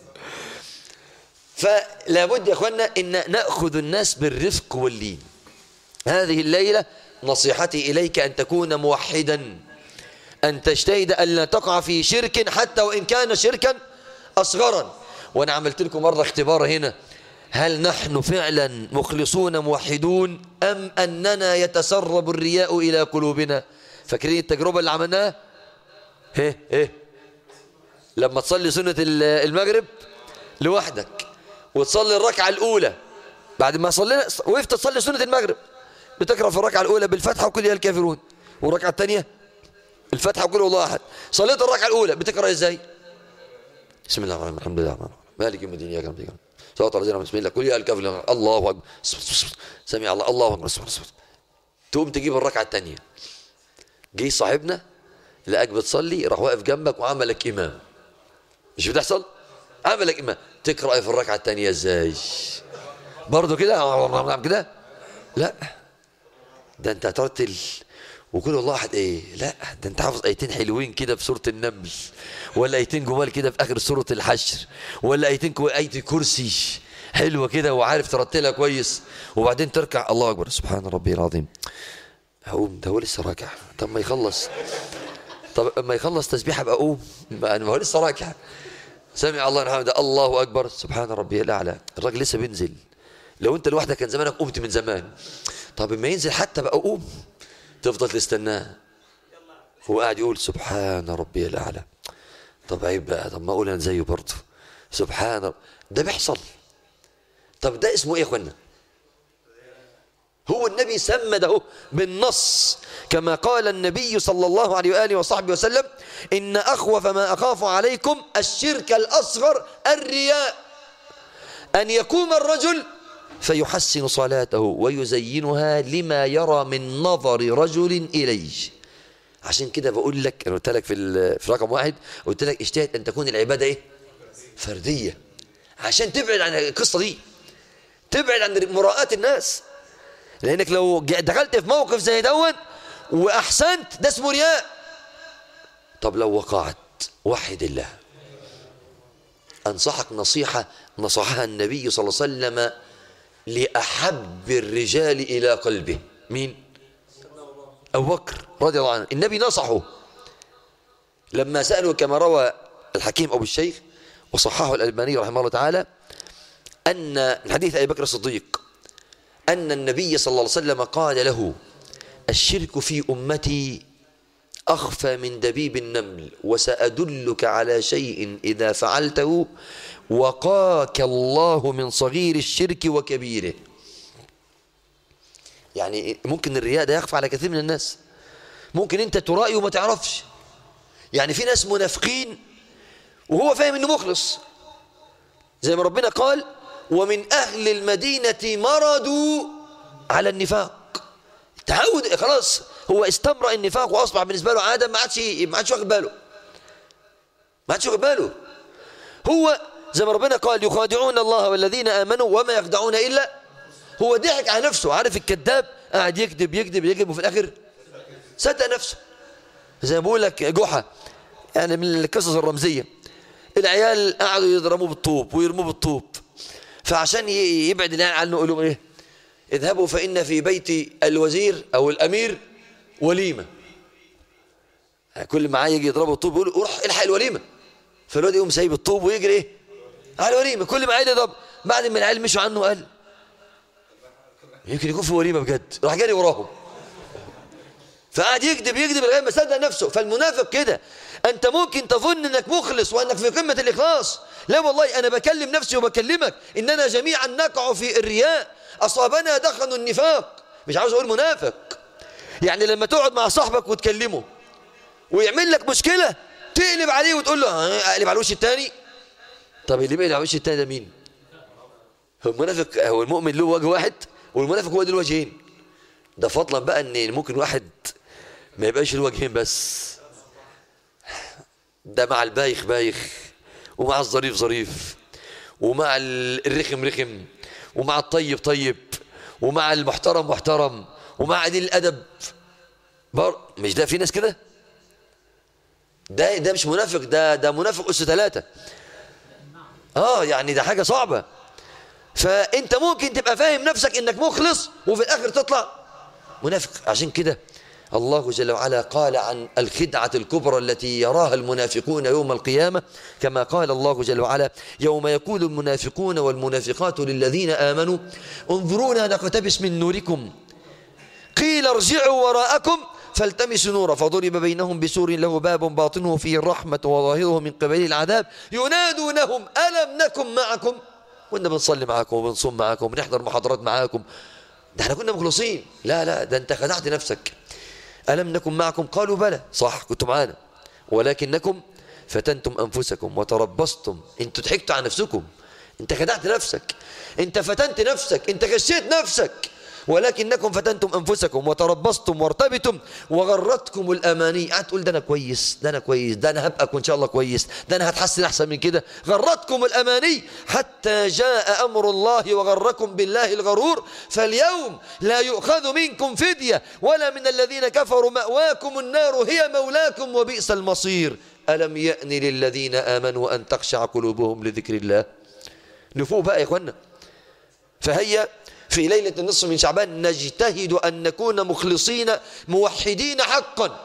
فلا بد يا اخوانا ان ناخذ الناس بالرفق واللين هذه الليله نصيحتي اليك ان تكون موحدا ان تجتهد الا تقع في شرك حتى وان كان شركا اصغرا وانا عملت لكم مره اختبار هنا هل نحن فعلا مخلصون موحدون ام اننا يتسرب الرياء الى قلوبنا فاكرين التجربه اللي عملناها ايه ايه لما تصلي سنه المغرب لوحدك وتصلي الركعه الاولى بعد ما صلينا وقفت تصلي سنه المغرب بتقرا في الركعه الاولى بالفتحه وكل يا الكافرون والركعه الثانيه الفتحه وكل الله احد صليت الركعه الاولى بتقرا ازاي بسم الله الرحمن الرحيم الحمد لله الرحمن الرحيم مالك يوم الدين اياك نعبد واياك نستعين صراط الذين بسم الله كل يا الكافرون الله اكبر سمع الله الله اكبر تقوم تجيب الركعه الثانيه جه صاحبنا لقاك بتصلي راح واقف جنبك وعملك امام مش بتحصل عملك امام تقرا في الركعه الثانيه ازاي برضه كده كده لا ده انت هترتل وكل والله احد ايه لا ده انت حافظ ايتين حلوين كده في سوره النمل ولا ايتين جمال كده في اخر سوره الحشر ولا ايتين كو ايه كرسي حلوه كده وعارف ترتلها كويس وبعدين تركع الله اكبر سبحان ربي العظيم هقوم ده هو لسه راكع طب ما يخلص طب اما يخلص تسبيح ابقى اقوم ما هو لسه راكع سمع الله الحمد الله اكبر سبحان ربي الاعلى الراجل لسه بينزل لو انت لوحدك كان زمانك قمت من زمان طب ما ينزل حتى بقى قوم تفضل تستناه هو قاعد يقول سبحان ربي الاعلى طب عيب بقى طب ما اقول انا زيه برضه سبحان رب ده بيحصل طب ده اسمه ايه يا اخوانا هو النبي سمى ده بالنص كما قال النبي صلى الله عليه واله وصحبه وسلم ان اخوف ما اخاف عليكم الشرك الاصغر الرياء ان يقوم الرجل فيحسن صلاته ويزينها لما يرى من نظر رجل إليه عشان كده بقول لك أنا قلت لك في, في رقم واحد قلت لك اجتهد أن تكون العبادة إيه؟ فردية عشان تبعد عن القصة دي تبعد عن مراءة الناس لأنك لو دخلت في موقف زي دون وأحسنت ده اسمه رياء طب لو وقعت وحد الله أنصحك نصيحة نصحها النبي صلى الله عليه وسلم لأحب الرجال إلى قلبه مين أبو بكر رضي الله عنه النبي نصحه لما سألوا كما روى الحكيم أبو الشيخ وصححه الألباني رحمه الله تعالى أن من حديث أبي بكر الصديق أن النبي صلى الله عليه وسلم قال له الشرك في أمتي أخفى من دبيب النمل وسأدلك على شيء إذا فعلته وقاك الله من صغير الشرك وكبيره يعني ممكن الرياء ده يخفى على كثير من الناس ممكن انت ترائي وما تعرفش يعني في ناس منافقين وهو فاهم انه مخلص زي ما ربنا قال ومن اهل المدينه مرضوا على النفاق تعود خلاص هو استمرأ النفاق واصبح بالنسبه له عاده ما عادش ما عادش واخد باله ما عادش واخد باله هو زي ما ربنا قال يخادعون الله والذين امنوا وما يخدعون الا هو ضحك على نفسه عارف الكذاب قاعد يكذب يكذب يكذب وفي الاخر صدق نفسه زي ما بقول لك جحا يعني من القصص الرمزيه العيال قعدوا يضربوه بالطوب ويرموه بالطوب فعشان يبعد العيال عنه يقول لهم ايه اذهبوا فان في بيت الوزير او الامير وليمه كل معاه يجي يضربه الطوب يقول روح الحق الوليمه فالواد يقوم سايب الطوب ويجري ايه على الوليمه كل ما عيل يضرب بعد ما العيال مشوا عنه قال يمكن يكون في وليمه بجد راح جاري وراهم فقعد يكذب يكذب لغايه ما صدق نفسه فالمنافق كده انت ممكن تظن انك مخلص وانك في قمه الاخلاص لا والله انا بكلم نفسي وبكلمك اننا جميعا نقع في الرياء اصابنا دخن النفاق مش عاوز اقول منافق يعني لما تقعد مع صاحبك وتكلمه ويعمل لك مشكله تقلب عليه وتقول له اقلب على الوش الثاني طب اللي بيقلب على الوش الثاني ده مين هو المنافق هو المؤمن له وجه واحد والمنافق هو له الوجهين ده فضلا بقى ان ممكن واحد ما يبقاش الوجهين بس ده مع البايخ بايخ ومع الظريف ظريف ومع الرخم رخم ومع الطيب طيب ومع المحترم محترم ومع قليل الادب بر... مش ده في ناس كده ده ده مش منافق ده ده منافق اس ثلاثة اه يعني ده حاجة صعبة فانت ممكن تبقى فاهم نفسك انك مخلص وفي الاخر تطلع منافق عشان كده الله جل وعلا قال عن الخدعة الكبرى التي يراها المنافقون يوم القيامة كما قال الله جل وعلا يوم يقول المنافقون والمنافقات للذين آمنوا انظرونا نقتبس من نوركم قيل ارجعوا وراءكم فالتمسوا نورا فضرب بينهم بسور له باب باطنه فيه الرحمة وظاهره من قبل العذاب ينادونهم ألم نكن معكم كنا بنصلي معاكم وبنصوم معاكم وبنحضر محاضرات معاكم ده احنا كنا مخلصين لا لا ده انت خدعت نفسك ألم نكن معكم قالوا بلى صح كنتم معانا ولكنكم فتنتم أنفسكم وتربصتم انتوا ضحكتوا على نفسكم انت خدعت نفسك انت فتنت نفسك انت غشيت نفسك ولكنكم فتنتم انفسكم وتربصتم وارتبتم وغرتكم الاماني قاعد تقول ده انا كويس ده انا كويس ده انا هبقى ان شاء الله كويس ده انا هتحسن احسن من كده غرتكم الاماني حتى جاء امر الله وغركم بالله الغرور فاليوم لا يؤخذ منكم فديه ولا من الذين كفروا ماواكم النار هي مولاكم وبئس المصير الم يأن للذين امنوا ان تخشع قلوبهم لذكر الله نفوق بقى يا اخوانا فهي في ليلة النصف من شعبان نجتهد أن نكون مخلصين موحدين حقا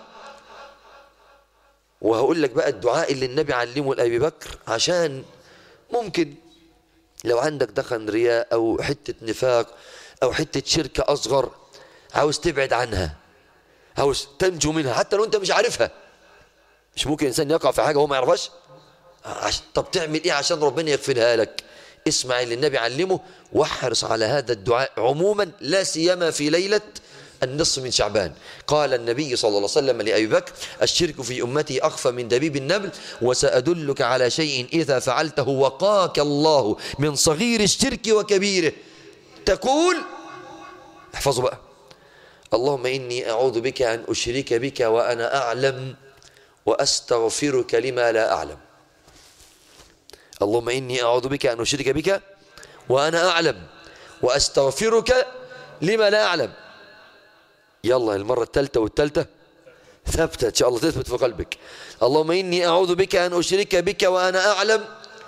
وهقول لك بقى الدعاء اللي النبي علمه لأبي بكر عشان ممكن لو عندك دخن رياء أو حتة نفاق أو حتة شركة أصغر عاوز تبعد عنها عاوز تنجو منها حتى لو أنت مش عارفها مش ممكن إنسان يقع في حاجة هو ما يعرفهاش طب تعمل إيه عشان ربنا يغفرها لك اسمع اللي النبي علمه واحرص على هذا الدعاء عموما لا سيما في ليلة النصف من شعبان قال النبي صلى الله عليه وسلم لأبي بكر الشرك في أمتي أخفى من دبيب النمل وسأدلك على شيء إذا فعلته وقاك الله من صغير الشرك وكبيره تقول احفظوا بقى اللهم إني أعوذ بك أن أشرك بك وأنا أعلم وأستغفرك لما لا أعلم اللهم إني أعوذ بك أن أشرك بك وأنا أعلم وأستغفرك لما لا أعلم يلا المرة الثالثة والثالثة ثبتت إن شاء الله تثبت في قلبك اللهم إني أعوذ بك أن أشرك بك وأنا أعلم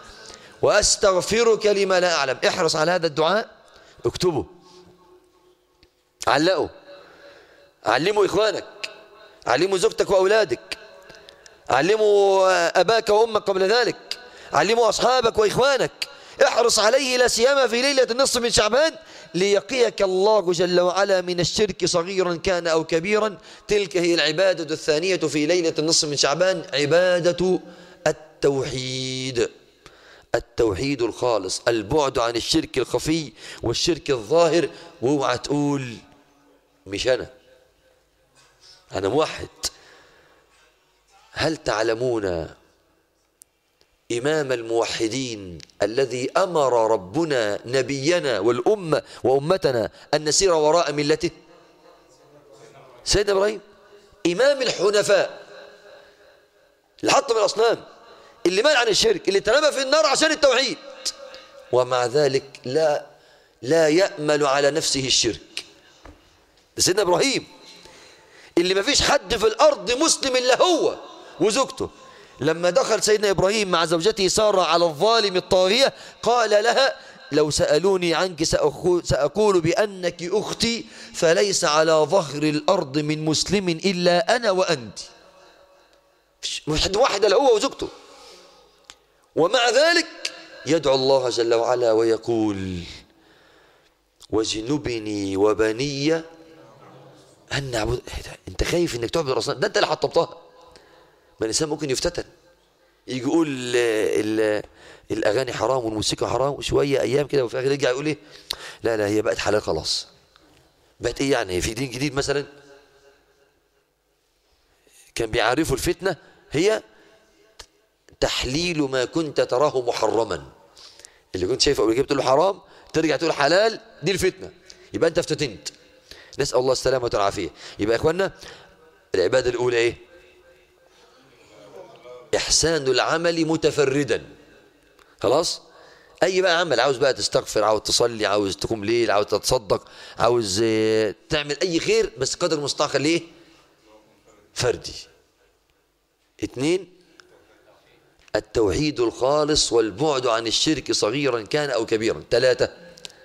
وأستغفرك لما لا أعلم احرص على هذا الدعاء اكتبه علقه علموا إخوانك علموا زوجتك وأولادك علموا أباك وأمك قبل ذلك علموا أصحابك وإخوانك احرص عليه لا سيما في ليلة النصف من شعبان ليقيك الله جل وعلا من الشرك صغيرا كان أو كبيرا تلك هي العبادة الثانية في ليلة النصف من شعبان عبادة التوحيد التوحيد الخالص البعد عن الشرك الخفي والشرك الظاهر واوعى تقول مش أنا أنا موحد هل تعلمون إمام الموحدين الذي أمر ربنا نبينا والأمة وأمتنا أن نسير وراء ملته سيدنا إبراهيم إمام الحنفاء اللي حط من الأصنام اللي مال عن الشرك اللي ترمى في النار عشان التوحيد ومع ذلك لا لا يأمل على نفسه الشرك ده سيدنا إبراهيم اللي ما فيش حد في الأرض مسلم إلا هو وزوجته لما دخل سيدنا إبراهيم مع زوجته سارة على الظالم الطاغية قال لها لو سألوني عنك سأقول بأنك أختي فليس على ظهر الأرض من مسلم إلا أنا وأنت مش حد واحد إلا هو وزوجته ومع ذلك يدعو الله جل وعلا ويقول وجنبني وبني أن نعبد أنت خايف أنك تعبد الأصنام ده أنت اللي حطبتها ما الإنسان ممكن يفتتن يجي يقول ال ال الأغاني حرام والموسيقى حرام وشوية أيام كده وفي الآخر يرجع يقول إيه لا لا هي بقت حلال خلاص بقت إيه يعني في دين جديد مثلا كان بيعرفوا الفتنة هي تحليل ما كنت تراه محرما اللي كنت شايفه قبل كده بتقول له حرام ترجع تقول حلال دي الفتنة يبقى أنت افتتنت نسأل الله السلامة والعافية يبقى يا إخوانا العبادة الأولى إيه إحسان العمل متفردا خلاص أي بقى عمل عاوز بقى تستغفر عاوز تصلي عاوز تقوم ليل عاوز تتصدق عاوز تعمل أي خير بس قدر المستطاع خليه فردي اثنين التوحيد الخالص والبعد عن الشرك صغيرا كان أو كبيرا ثلاثة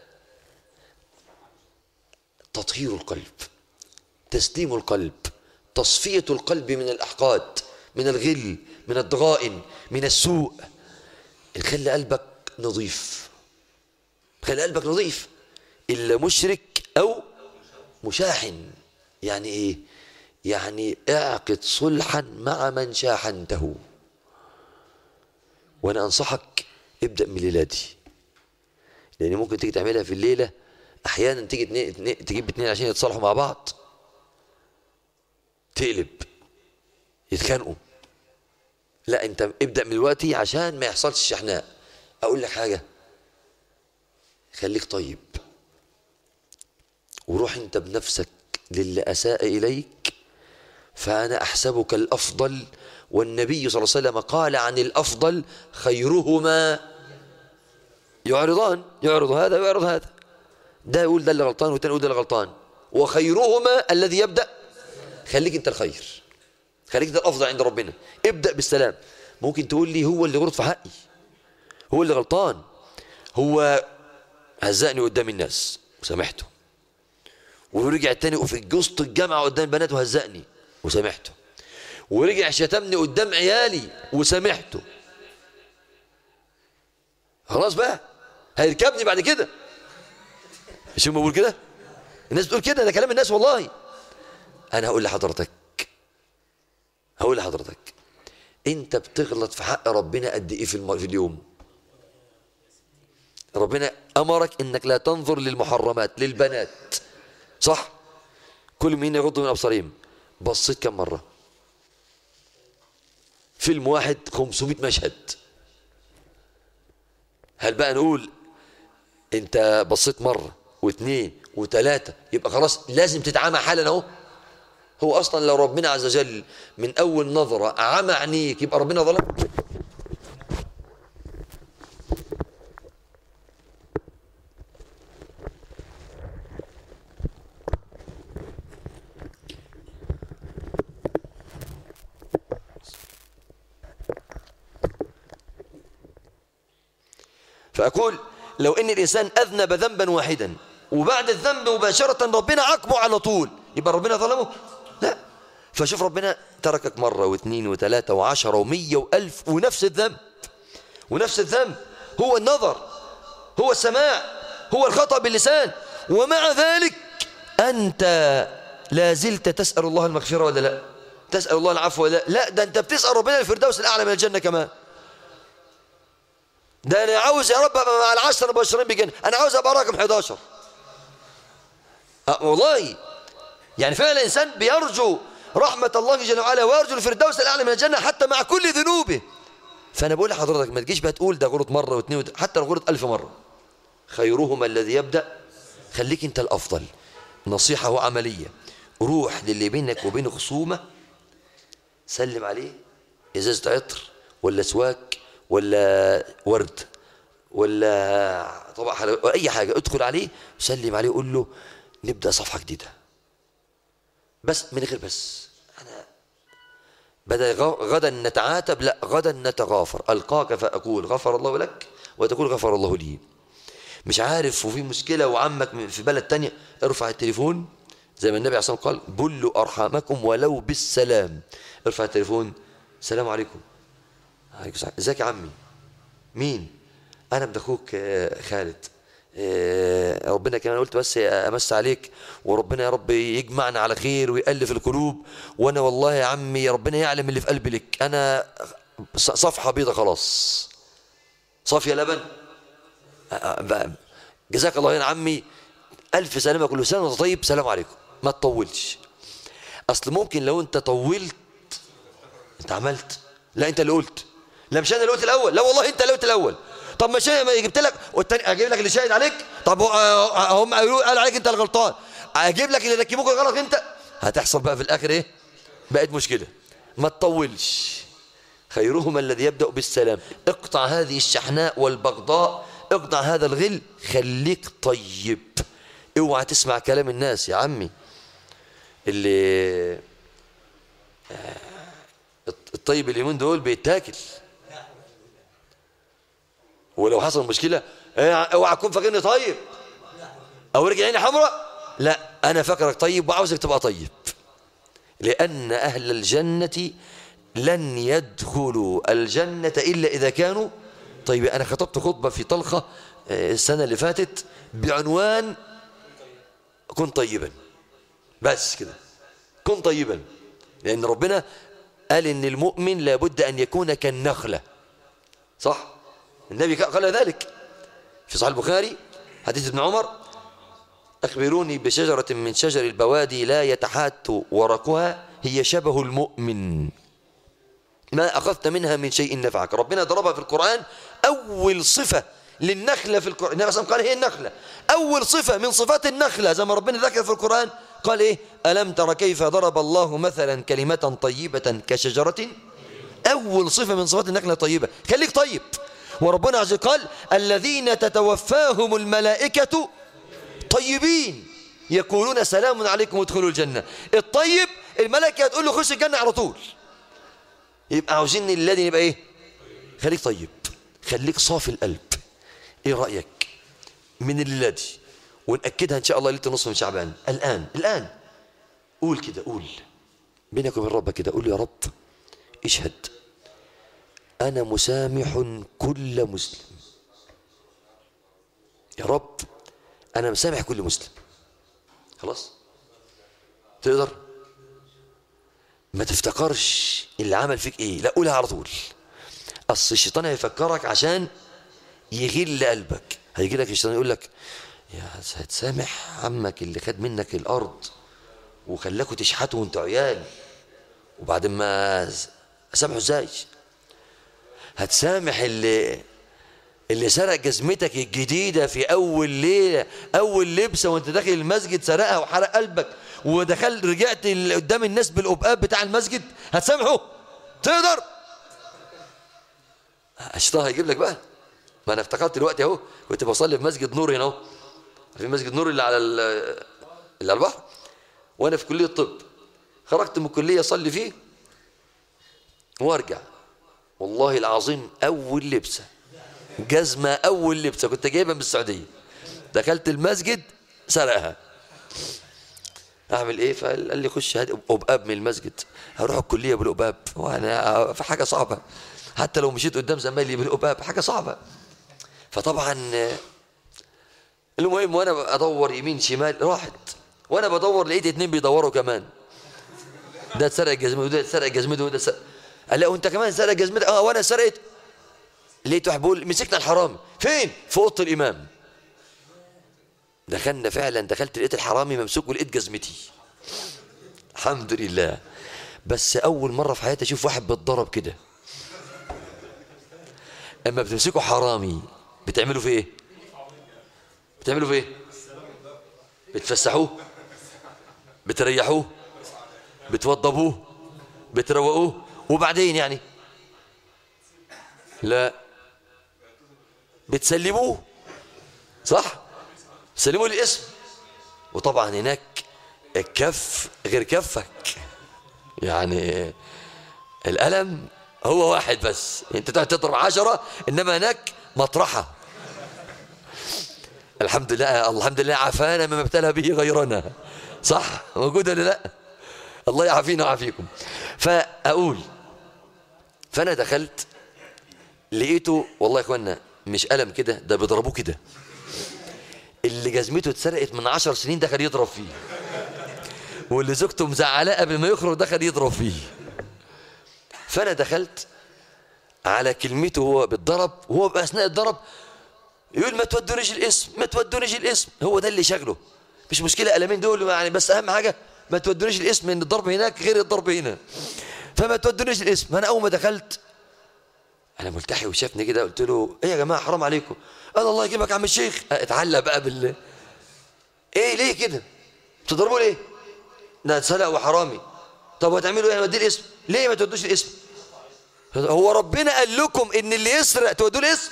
تطهير القلب تسليم القلب تصفية القلب من الأحقاد من الغل من الضغائن من السوء خلي قلبك نظيف خلي قلبك نظيف إلا مشرك أو مشاحن يعني إيه يعني اعقد صلحا مع من شاحنته وأنا أنصحك ابدأ من الليلة دي لأن ممكن تيجي تعملها في الليلة أحيانا تيجي تجيب اتنين عشان يتصالحوا مع بعض تقلب يتخانقوا لا انت ابدأ من دلوقتي عشان ما يحصلش شحناء اقول لك حاجة خليك طيب وروح انت بنفسك للي اساء اليك فانا احسبك الافضل والنبي صلى الله عليه وسلم قال عن الافضل خيرهما يعرضان يعرض هذا ويعرض هذا ده يقول ده اللي غلطان والتاني يقول ده اللي غلطان وخيرهما الذي يبدأ خليك انت الخير خليك ده الافضل عند ربنا ابدا بالسلام ممكن تقول لي هو اللي غلط في حقي هو اللي غلطان هو هزقني قدام الناس وسامحته ورجع تاني وفي وسط الجامعه قدام البنات وهزقني وسامحته ورجع شتمني قدام عيالي وسامحته خلاص بقى هيركبني بعد كده مش هم بيقول كده الناس بتقول كده ده كلام الناس والله انا هقول لحضرتك هقول لحضرتك انت بتغلط في حق ربنا قد ايه في, في اليوم ربنا امرك انك لا تنظر للمحرمات للبنات صح كل مين يغض من ابصارهم بصيت كم مره فيلم واحد 500 مشهد هل بقى نقول انت بصيت مره واثنين وثلاثه يبقى خلاص لازم تتعامى حالا اهو هو اصلا لو ربنا عز وجل من اول نظره عمى عينيك يبقى ربنا ظلم فأقول لو إن الإنسان أذنب ذنبا واحدا وبعد الذنب مباشرة ربنا عاقبه على طول يبقى ربنا ظلمه لا فشوف ربنا تركك مرة واثنين وثلاثة وعشرة ومية وألف ونفس الذنب ونفس الذنب هو النظر هو السماع هو الخطأ باللسان ومع ذلك أنت لا زلت تسأل الله المغفرة ولا لا تسأل الله العفو ولا لا لا ده أنت بتسأل ربنا الفردوس الأعلى من الجنة كمان ده أنا عاوز يا رب أبقى مع العشرة المبشرين بجنة أنا عاوز أبقى رقم 11 أه والله يعني فعلا الإنسان بيرجو رحمة الله جل وعلا ويرجو الفردوس الأعلى من الجنة حتى مع كل ذنوبه فأنا بقول لحضرتك ما تجيش بقى تقول ده غلط مرة واثنين وت... حتى لو غلط ألف مرة خيرهما الذي يبدأ خليك أنت الأفضل نصيحة وعملية روح للي بينك وبينه خصومة سلم عليه إزازة عطر ولا سواك ولا ورد ولا طبعا حلوى أي حاجة ادخل عليه سلم عليه وقول له نبدأ صفحة جديدة بس من غير بس أنا بدأ غدا نتعاتب لا غدا نتغافر ألقاك فأقول غفر الله لك وتقول غفر الله لي مش عارف وفي مشكلة وعمك في بلد تانية ارفع التليفون زي ما النبي عليه الصلاة والسلام قال بلوا أرحامكم ولو بالسلام ارفع التليفون السلام عليكم عليكم السلام ازيك يا عمي مين انا ابن اخوك خالد ربنا كمان قلت بس امس عليك وربنا يا رب يجمعنا على خير ويالف القلوب وانا والله يا عمي ربنا يعلم اللي في قلبي لك انا صفحه بيضه خلاص صافيه لبن جزاك الله يا عمي الف سلامه كل سنه وانت طيب سلام عليكم ما تطولش اصل ممكن لو انت طولت انت عملت لا انت اللي قلت لا مش انا اللي قلت الاول لا والله انت اللي قلت الاول طب مش انا جبت لك والتاني اجيب لك اللي شاهد عليك طب هم قالوا قال عليك انت الغلطان اجيب لك اللي ركبوك غلط انت هتحصل بقى في الاخر ايه بقت مشكله ما تطولش خيرهما الذي يبدا بالسلام اقطع هذه الشحناء والبغضاء اقطع هذا الغل خليك طيب اوعى تسمع كلام الناس يا عمي اللي الطيب اليومين دول بيتاكل ولو حصل مشكلة اوعى تكون فاكرني طيب او رجع عيني حمراء لا انا فاكرك طيب وعاوزك تبقى طيب لان اهل الجنة لن يدخلوا الجنة الا اذا كانوا طيب انا خطبت خطبة في طلخة السنة اللي فاتت بعنوان كن طيبا بس كده كن طيبا لان ربنا قال ان المؤمن لابد ان يكون كالنخلة صح النبي قال ذلك في صحيح البخاري حديث ابن عمر أخبروني بشجرة من شجر البوادي لا يتحات ورقها هي شبه المؤمن ما أخذت منها من شيء نفعك ربنا ضربها في القرآن أول صفة للنخلة في القرآن النبي صلى الله عليه وسلم قال هي النخلة أول صفة من صفات النخلة زي ما ربنا ذكر في القرآن قال إيه ألم تر كيف ضرب الله مثلا كلمة طيبة كشجرة أول صفة من صفات النخلة طيبة خليك طيب وربنا عز وجل قال الذين تتوفاهم الملائكة طيبين يقولون سلام عليكم ادخلوا الجنة الطيب الملائكة تقول له خش الجنة على طول يبقى عاوزين الذي يبقى ايه خليك طيب خليك صافي القلب ايه رأيك من الليلة دي ونأكدها ان شاء الله ليلة النصف من شعبان الآن الآن قول كده قول بينك وبين ربك كده قول يا رب اشهد أنا مسامح كل مسلم يا رب أنا مسامح كل مسلم خلاص تقدر ما تفتكرش اللي عمل فيك ايه لا قولها على طول اصل الشيطان هيفكرك عشان يغل قلبك هيجي لك الشيطان يقول لك يا هتسامح عمك اللي خد منك الارض وخلاكوا تشحتوا وانتوا عيال وبعد ما سامحوا ازاي هتسامح اللي اللي سرق جزمتك الجديدة في أول ليلة أول لبسة وأنت داخل المسجد سرقها وحرق قلبك ودخل رجعت قدام الناس بالقبقاب بتاع المسجد هتسامحه تقدر الشيطان هيجيب لك بقى ما أنا افتكرت دلوقتي أهو كنت بصلي في مسجد نور هنا أهو في مسجد نور اللي على اللي على البحر وأنا في كلية الطب خرجت من الكلية أصلي فيه وأرجع والله العظيم أول لبسة جزمة أول لبسة كنت جايبها من السعودية دخلت المسجد سرقها اعمل ايه فقال لي خش هات اباب من المسجد هروح الكليه بالاباب وانا في حاجه صعبه حتى لو مشيت قدام زمايلي بالاباب حاجه صعبه فطبعا المهم وانا ادور يمين شمال راحت وانا بدور لقيت اتنين بيدوروا كمان ده اتسرق جزمته وده اتسرق جزمته وده اتسرق قال لا وانت كمان سرق جزمتك اه وانا سرقت لقيت واحد بيقول مسكنا الحرامي فين في اوضه الامام دخلنا فعلا دخلت لقيت الحرامي ممسوك ولقيت جزمتي الحمد لله بس اول مره في حياتي اشوف واحد بيتضرب كده اما بتمسكوا حرامي بتعملوا فيه ايه بتعملوا فيه ايه بتفسحوه بتريحوه بتوضبوه بتروقوه وبعدين يعني لا بتسلموه صح سلموا الاسم وطبعا هناك الكف غير كفك يعني الألم هو واحد بس انت تضرب عشرة انما هناك مطرحة الحمد لله الحمد لله عافانا مما ابتلى به غيرنا صح موجود ولا لا الله يعافينا ويعافيكم فاقول فانا دخلت لقيته والله يا اخوانا مش قلم كده ده بيضربوه كده اللي جزمته اتسرقت من عشر سنين دخل يضرب فيه واللي زوجته مزعلاه قبل ما يخرج دخل يضرب فيه فانا دخلت على كلمته هو بالضرب وهو باثناء الضرب يقول ما تودونيش الاسم ما تودونيش الاسم هو ده اللي شغله مش مشكله قلمين دول يعني بس اهم حاجه ما تودونيش الاسم ان الضرب هناك غير الضرب هنا فما تودونيش الاسم انا اول ما دخلت انا ملتحي وشافني كده قلت له ايه يا جماعه حرام عليكم قال الله يجيبك يا عم الشيخ اتعلق بقى بال ايه ليه كده بتضربوا ليه ده اتسرق وحرامي طب هتعملوا ايه نوديه الاسم ليه ما تودوش الاسم هو ربنا قال لكم ان اللي يسرق تودوه الاسم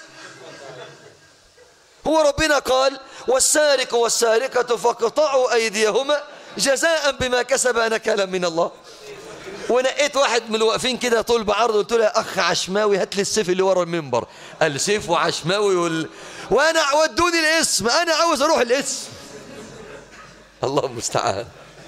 هو ربنا قال والسارق والسارقة فاقطعوا أيديهما جزاء بما كسب نكالا من الله ونقيت واحد من الواقفين كده طول بعرض قلت له يا اخ عشماوي هات لي السيف اللي ورا المنبر قال سيف وعشماوي وال... وانا ودوني الاسم انا عاوز اروح الاسم الله المستعان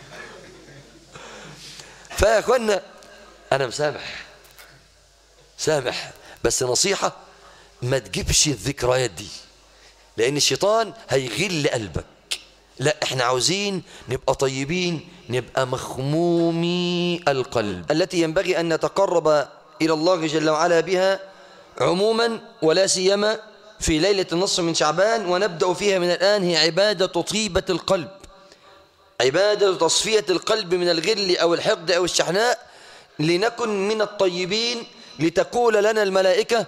فيا اخوانا انا مسامح سامح بس نصيحه ما تجيبش الذكريات دي لان الشيطان هيغل قلبك لا احنا عاوزين نبقى طيبين نبقى مخمومي القلب التي ينبغي ان نتقرب الى الله جل وعلا بها عموما ولا سيما في ليله النصف من شعبان ونبدا فيها من الان هي عباده طيبه القلب عباده تصفيه القلب من الغل او الحقد او الشحناء لنكن من الطيبين لتقول لنا الملائكه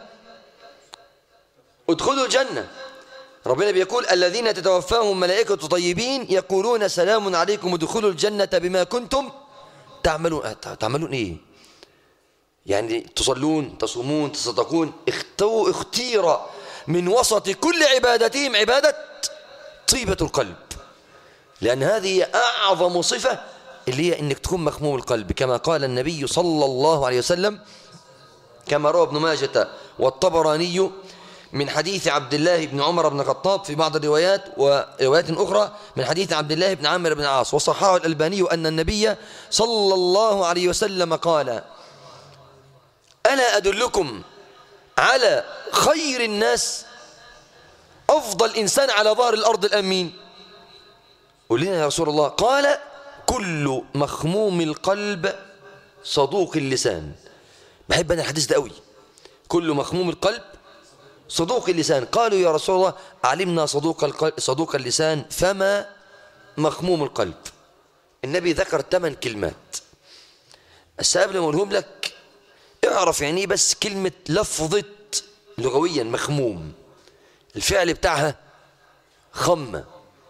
ادخلوا الجنه ربنا بيقول الذين تتوفاهم ملائكة طيبين يقولون سلام عليكم ادخلوا الجنة بما كنتم تعملون تعملون ايه يعني تصلون تصومون تصدقون اختو اختير من وسط كل عبادتهم عبادة طيبة القلب لأن هذه أعظم صفة اللي هي أنك تكون مخموم القلب كما قال النبي صلى الله عليه وسلم كما روى ابن ماجة والطبراني من حديث عبد الله بن عمر بن الخطاب في بعض الروايات وروايات أخرى من حديث عبد الله بن عامر بن العاص وصححه الألباني أن النبي صلى الله عليه وسلم قال ألا أدلكم على خير الناس أفضل إنسان على ظهر الأرض الأمين قل لنا يا رسول الله قال كل مخموم القلب صدوق اللسان بحب أنا الحديث ده قوي كل مخموم القلب صدوق اللسان قالوا يا رسول الله علمنا صدوق, القلب صدوق اللسان فما مخموم القلب النبي ذكر ثمان كلمات بس قبل ما اقولهم لك اعرف يعني بس كلمة لفظة لغويا مخموم الفعل بتاعها خمة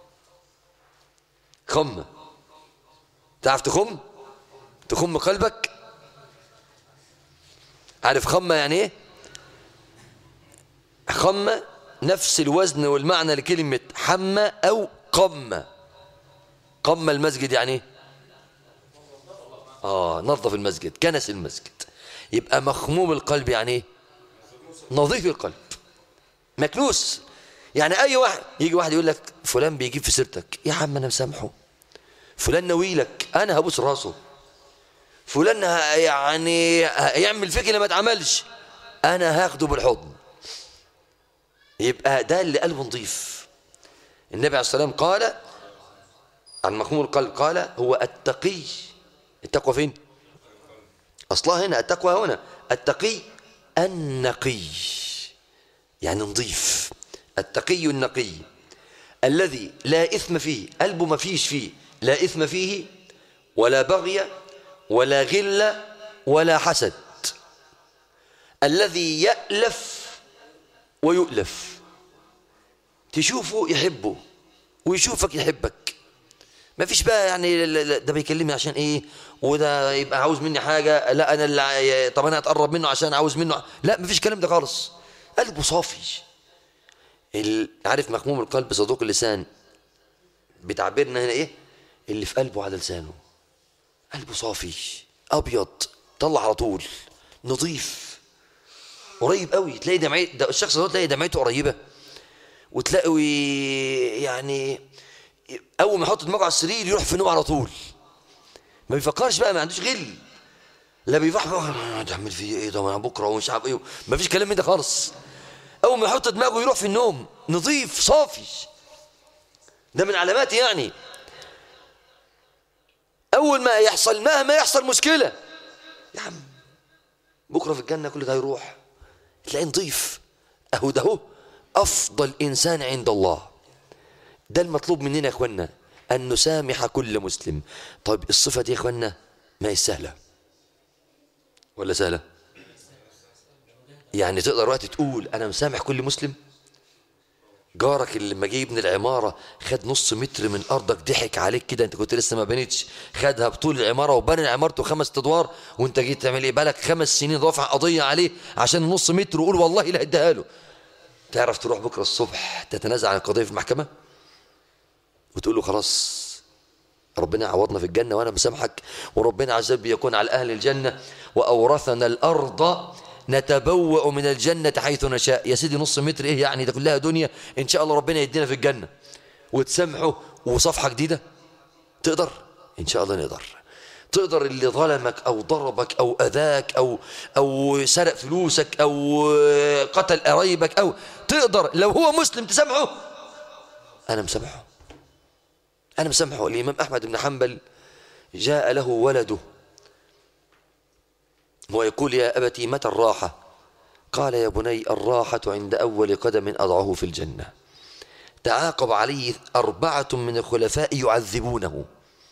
خمة تعرف تخم تخم قلبك عارف خمة يعني ايه خمة نفس الوزن والمعنى لكلمة حمى أو قمة قمة المسجد يعني ايه آه نظف المسجد كنس المسجد يبقى مخموم القلب يعني ايه نظيف القلب مكنوس يعني أي واحد يجي واحد يقول لك فلان بيجيب في سيرتك يا عم أنا مسامحه فلان ناويلك انا هبوس راسه فلان يعني هيعمل فيك اللي ما اتعملش انا هاخده بالحضن يبقى ده اللي قلبه نظيف النبي عليه الصلاه والسلام قال عن مخمور القلب قال هو التقي التقوى فين اصلها هنا التقوى هنا التقي النقي يعني نظيف التقي النقي الذي لا إثم فيه قلبه ما فيش فيه لا إثم فيه ولا بغي ولا غل ولا حسد الذي يألف ويؤلف تشوفه يحبه ويشوفك يحبك ما فيش بقى يعني ده بيكلمني عشان ايه وده يبقى عاوز مني حاجة لا انا اللي طب انا اتقرب منه عشان عاوز منه لا ما فيش كلام ده خالص قلبه صافي عارف مخموم القلب صدوق اللسان بتعبيرنا هنا ايه اللي في قلبه على لسانه قلبه صافي ابيض طلع على طول نظيف قريب قوي تلاقي دمعيه ده الشخص ده تلاقي دمعته قريبه وتلاقي يعني اول ما يحط دماغه على السرير يروح في النوم على طول ما بيفكرش بقى ما عندوش غل لا بيفكر بقى تعمل فيه ايه ده بكره ومش عارف ايه ما فيش كلام من ده خالص اول ما يحط دماغه يروح في النوم نظيف صافي ده من علامات يعني اول ما يحصل مهما يحصل مشكله يا عم بكره في الجنه كل ده هيروح تلاقيه نظيف اهو ده هو افضل انسان عند الله ده المطلوب مننا يا اخوانا ان نسامح كل مسلم طيب الصفه دي يا اخوانا ما هي سهله ولا سهله يعني تقدر وقت تقول انا مسامح كل مسلم جارك اللي لما جه يبني العماره خد نص متر من ارضك ضحك عليك كده انت كنت لسه ما بنيتش خدها بطول العماره وبنى عمارته خمس ادوار وانت جيت تعمل ايه بالك خمس سنين رافع قضيه عليه عشان نص متر وقول والله لا اديها له تعرف تروح بكره الصبح تتنازع عن القضيه في المحكمه وتقول له خلاص ربنا عوضنا في الجنه وانا مسامحك وربنا عز وجل يكون على اهل الجنه واورثنا الارض نتبوأ من الجنة حيث نشاء يا سيدي نص متر ايه يعني ده كلها دنيا ان شاء الله ربنا يدينا في الجنة وتسامحه وصفحة جديدة تقدر ان شاء الله نقدر تقدر اللي ظلمك او ضربك او اذاك او او سرق فلوسك او قتل قرايبك او تقدر لو هو مسلم تسامحه انا مسامحه انا مسامحه الامام احمد بن حنبل جاء له ولده هو يقول يا أبتي متى الراحة قال يا بني الراحة عند أول قدم أضعه في الجنة تعاقب عليه أربعة من الخلفاء يعذبونه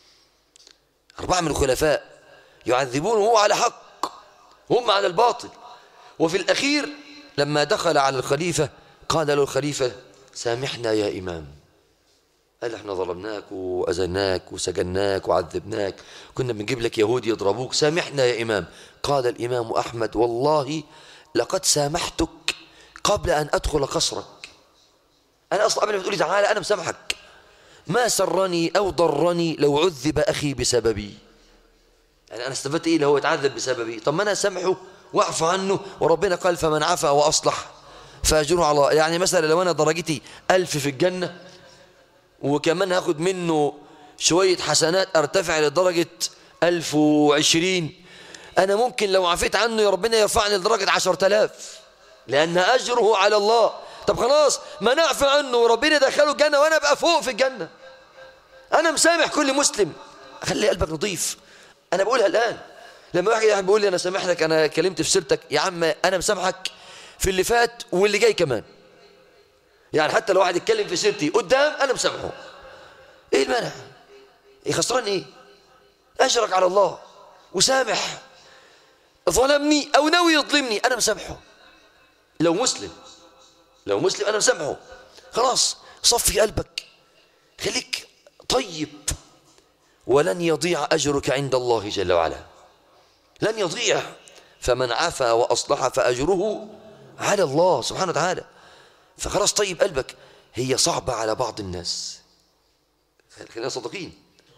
أربعة من الخلفاء يعذبونه هو على حق هم على الباطل وفي الأخير لما دخل على الخليفة قال له الخليفة سامحنا يا إمام قال احنا ظلمناك وأذناك وسجناك وعذبناك كنا بنجيب لك يهود يضربوك سامحنا يا إمام قال الإمام أحمد والله لقد سامحتك قبل أن أدخل قصرك أنا أصلا قبل ما تقولي تعالى أنا مسامحك ما سرني أو ضرني لو عذب أخي بسببي يعني أنا استفدت إيه لو هو يتعذب بسببي طب ما أنا سامحه واعفو عنه وربنا قال فمن عفا وأصلح فأجره على الله يعني مثلا لو أنا درجتي ألف في الجنة وكمان هاخد منه شوية حسنات ارتفع لدرجة ألف وعشرين أنا ممكن لو عفيت عنه يا ربنا يرفعني لدرجة عشر تلاف لأن أجره على الله طب خلاص ما نعفي عنه وربنا دخله الجنة وأنا أبقى فوق في الجنة أنا مسامح كل مسلم خلي قلبك نظيف أنا بقولها الآن لما واحد بيقول لي أنا سامح لك أنا كلمت في سيرتك يا عم أنا مسامحك في اللي فات واللي جاي كمان يعني حتى لو واحد يتكلم في سيرتي قدام انا مسامحه ايه المانع ايه خسران ايه اجرك على الله وسامح ظلمني او ناوي يظلمني انا مسامحه لو مسلم لو مسلم انا مسامحه خلاص صفي قلبك خليك طيب ولن يضيع اجرك عند الله جل وعلا لن يضيع فمن عفا واصلح فاجره على الله سبحانه وتعالى فخلاص طيب قلبك هي صعبة على بعض الناس خلينا صادقين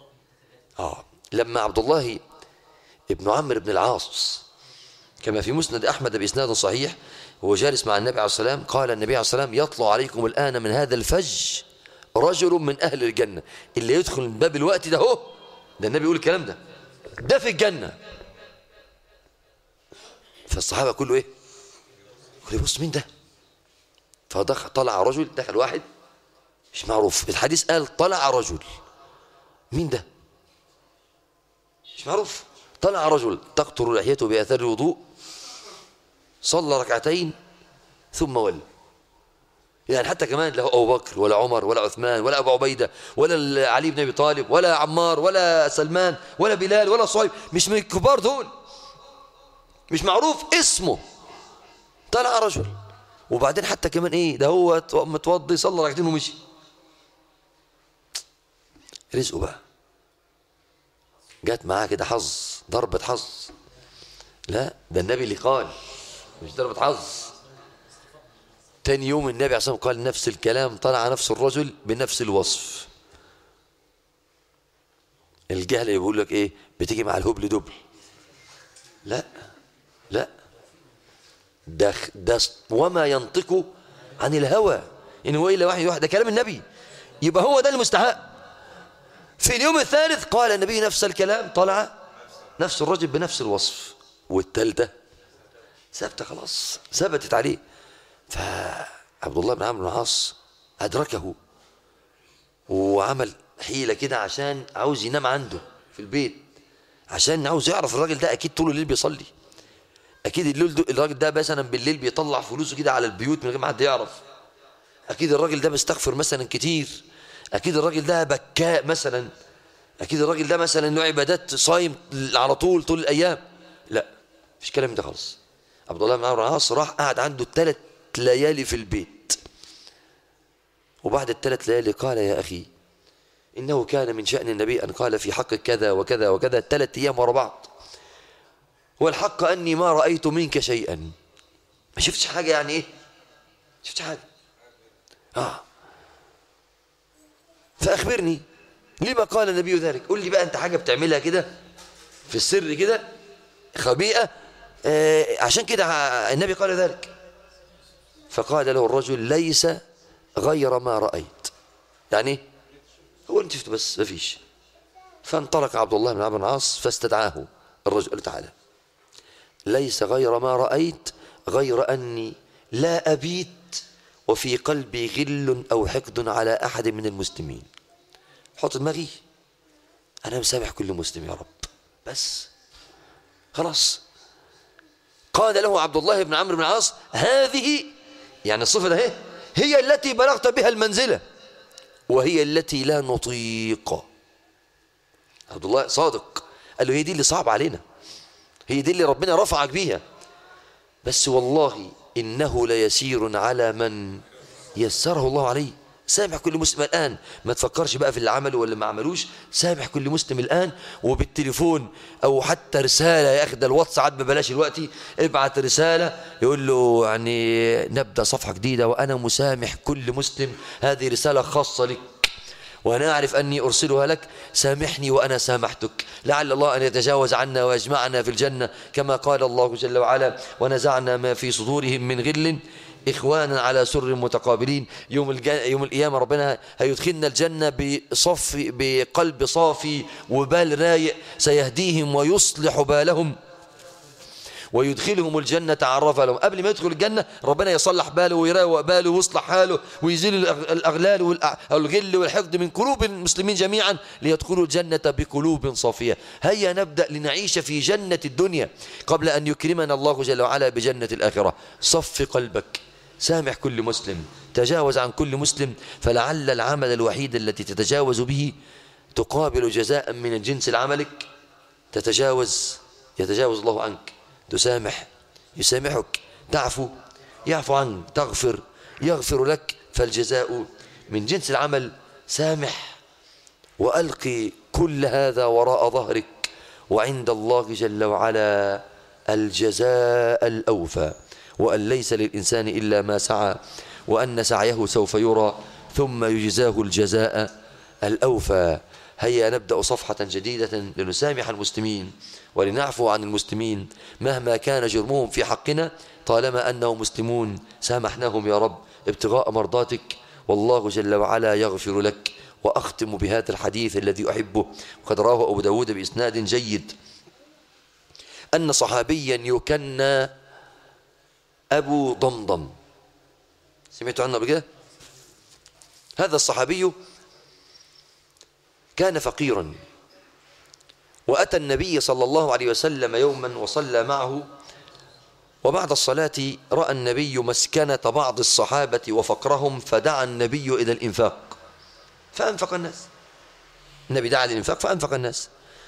آه لما عبد الله ابن عمرو بن العاص كما في مسند أحمد بإسناد صحيح هو جالس مع النبي عليه السلام قال النبي عليه السلام يطلع عليكم الآن من هذا الفج رجل من أهل الجنة اللي يدخل من باب الوقت ده هو ده النبي يقول الكلام ده ده في الجنة فالصحابة كله ايه كله بص مين ده فدخل طلع رجل دخل واحد مش معروف الحديث قال طلع رجل مين ده مش معروف طلع رجل تقطر لحيته بأثر الوضوء صلى ركعتين ثم ولى يعني حتى كمان لا أبو بكر ولا عمر ولا عثمان ولا أبو عبيدة ولا علي بن أبي طالب ولا عمار ولا سلمان ولا بلال ولا صهيب مش من الكبار دول مش معروف اسمه طلع رجل وبعدين حتى كمان ايه ده هو متوضي صلى ركعتين ومشي رزقه بقى جت معاه كده حظ ضربة حظ لا ده النبي اللي قال مش ضربة حظ تاني يوم النبي عليه الصلاة والسلام قال نفس الكلام طلع نفس الرجل بنفس الوصف الجهل يقول لك ايه بتيجي مع الهبل دبل لا لا ده ده وما ينطق عن الهوى ان هو الا واحد واحد ده كلام النبي يبقى هو ده المستحق في اليوم الثالث قال النبي نفس الكلام طلع نفس الرجل بنفس الوصف والثالثه ثابته خلاص ثبتت عليه فعبد الله بن عمرو بن العاص ادركه وعمل حيله كده عشان عاوز ينام عنده في البيت عشان عاوز يعرف الراجل ده اكيد طول الليل بيصلي اكيد الليل الراجل ده مثلا بالليل بيطلع فلوسه كده على البيوت من غير ما حد يعرف اكيد الراجل ده بيستغفر مثلا كتير اكيد الراجل ده بكاء مثلا اكيد الراجل ده مثلا له عبادات صايم على طول طول الايام لا مفيش كلام ده خالص عبد الله بن عمرو العاص راح قعد عنده ثلاث ليالي في البيت وبعد الثلاث ليالي قال يا اخي انه كان من شان النبي ان قال في حق كذا وكذا وكذا ثلاث ايام ورا بعض والحق اني ما رايت منك شيئا ما شفتش حاجه يعني ايه شفتش حاجه اه فأخبرني لما قال النبي ذلك قل لي بقى أنت حاجة بتعملها كده في السر كده خبيئة آه عشان كده النبي قال ذلك فقال له الرجل ليس غير ما رأيت يعني هو انت شفت بس ما فيش فانطلق عبد الله بن عمرو بن العاص فاستدعاه الرجل قال تعالى ليس غير ما رأيت غير أني لا أبيت وفي قلبي غل أو حقد على أحد من المسلمين حط دماغي أنا مسامح كل مسلم يا رب بس خلاص قال له عبد الله بن عمرو بن العاص هذه يعني الصفة ده هي, هي التي بلغت بها المنزلة وهي التي لا نطيق عبد الله صادق قال له هي دي اللي صعب علينا هي دي اللي ربنا رفعك بيها بس والله إنه ليسير على من يسره الله عليه سامح كل مسلم الآن ما تفكرش بقى في اللي عمله ولا ما عملوش سامح كل مسلم الآن وبالتليفون أو حتى رسالة يا أخي ده الواتس عاد ببلاش دلوقتي ابعت رسالة يقول له يعني نبدأ صفحة جديدة وأنا مسامح كل مسلم هذه رسالة خاصة لك وأنا أعرف أني أرسلها لك سامحني وأنا سامحتك لعل الله أن يتجاوز عنا ويجمعنا في الجنة كما قال الله جل وعلا ونزعنا ما في صدورهم من غل إخوانا على سر متقابلين يوم يوم القيامة ربنا هيدخلنا الجنة بصف بقلب صافي وبال رايق سيهديهم ويصلح بالهم ويدخلهم الجنة عرف لهم قبل ما يدخل الجنة ربنا يصلح باله ويروق باله ويصلح حاله ويزيل الأغلال والغل والحقد من قلوب المسلمين جميعا ليدخلوا الجنة بقلوب صافية هيا نبدأ لنعيش في جنة الدنيا قبل أن يكرمنا الله جل وعلا بجنة الآخرة صف قلبك سامح كل مسلم تجاوز عن كل مسلم فلعل العمل الوحيد التي تتجاوز به تقابل جزاء من جنس العملك تتجاوز يتجاوز الله عنك تسامح يسامحك تعفو يعفو عنك تغفر يغفر لك فالجزاء من جنس العمل سامح وألقي كل هذا وراء ظهرك وعند الله جل وعلا الجزاء الأوفى وأن ليس للإنسان إلا ما سعى وأن سعيه سوف يرى ثم يجزاه الجزاء الأوفى هيا نبدأ صفحة جديدة لنسامح المسلمين ولنعفو عن المسلمين مهما كان جرمهم في حقنا طالما أنهم مسلمون سامحناهم يا رب ابتغاء مرضاتك والله جل وعلا يغفر لك وأختم بهذا الحديث الذي أحبه وقد رواه أبو داود بإسناد جيد أن صحابيا يكنى أبو ضمضم سمعتوا عنه بكده هذا الصحابي كان فقيرا وأتى النبي صلى الله عليه وسلم يوما وصلى معه وبعد الصلاة رأى النبي مسكنة بعض الصحابة وفقرهم فدعا النبي إلى الإنفاق فأنفق الناس النبي دعا للإنفاق فأنفق الناس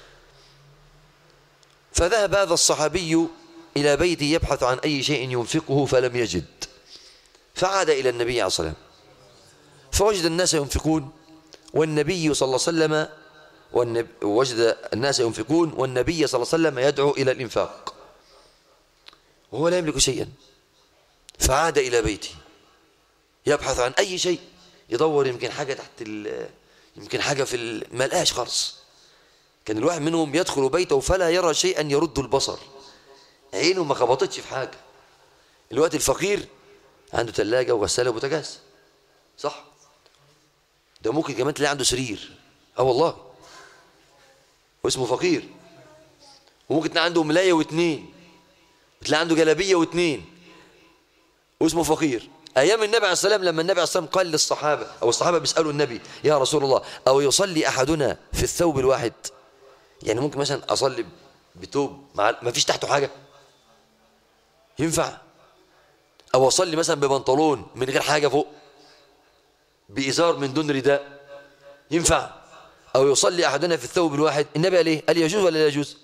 فذهب هذا الصحابي إلى بيته يبحث عن أي شيء ينفقه فلم يجد فعاد إلى النبي عليه الصلاة والسلام فوجد الناس ينفقون والنبي صلى الله عليه وسلم وجد الناس ينفقون والنبي صلى الله عليه وسلم يدعو إلى الإنفاق وهو لا يملك شيئا فعاد إلى بيته يبحث عن أي شيء يدور يمكن حاجة تحت يمكن حاجة في ما لقاش خالص كان الواحد منهم يدخل بيته فلا يرى شيئا يرد البصر عينه ما خبطتش في حاجة الوقت الفقير عنده ثلاجة وغسالة وبوتاجاز صح ده ممكن كمان تلاقي عنده سرير اه والله واسمه فقير وممكن تلاقي عنده ملاية واثنين وتلاقي عنده جلابية واثنين واسمه فقير أيام النبي عليه السلام لما النبي عليه السلام قال للصحابة أو الصحابة بيسألوا النبي يا رسول الله أو يصلي أحدنا في الثوب الواحد يعني ممكن مثلا أصلي بتوب مع ما فيش تحته حاجة ينفع أو أصلي مثلا ببنطلون من غير حاجة فوق بإزار من دون رداء ينفع أو يصلي أحدنا في الثوب الواحد النبي قال إيه قال يجوز ولا لا يجوز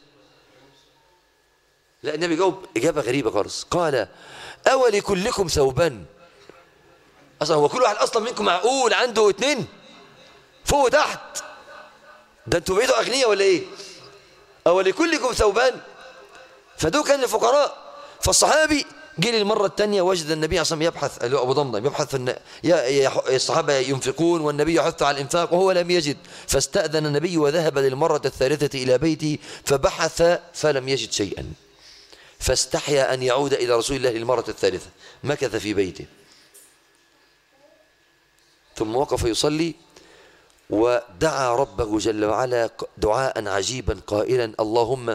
لا النبي جاوب إجابة غريبة خالص قال أولي كلكم ثوبان أصلا هو كل واحد أصلا منكم معقول عنده اتنين فوق وتحت ده انتوا بقيتوا أغنياء ولا إيه أولي كلكم ثوبان فدول كان الفقراء فالصحابي جه للمرة الثانية وجد النبي عليه الصلاة يبحث أبو ضمضم يبحث إن الصحابة ينفقون والنبي يحث على الإنفاق وهو لم يجد فاستأذن النبي وذهب للمرة الثالثة إلى بيته فبحث فلم يجد شيئا فاستحيا أن يعود إلى رسول الله للمرة الثالثة مكث في بيته ثم وقف يصلي ودعا ربه جل وعلا دعاء عجيبا قائلا اللهم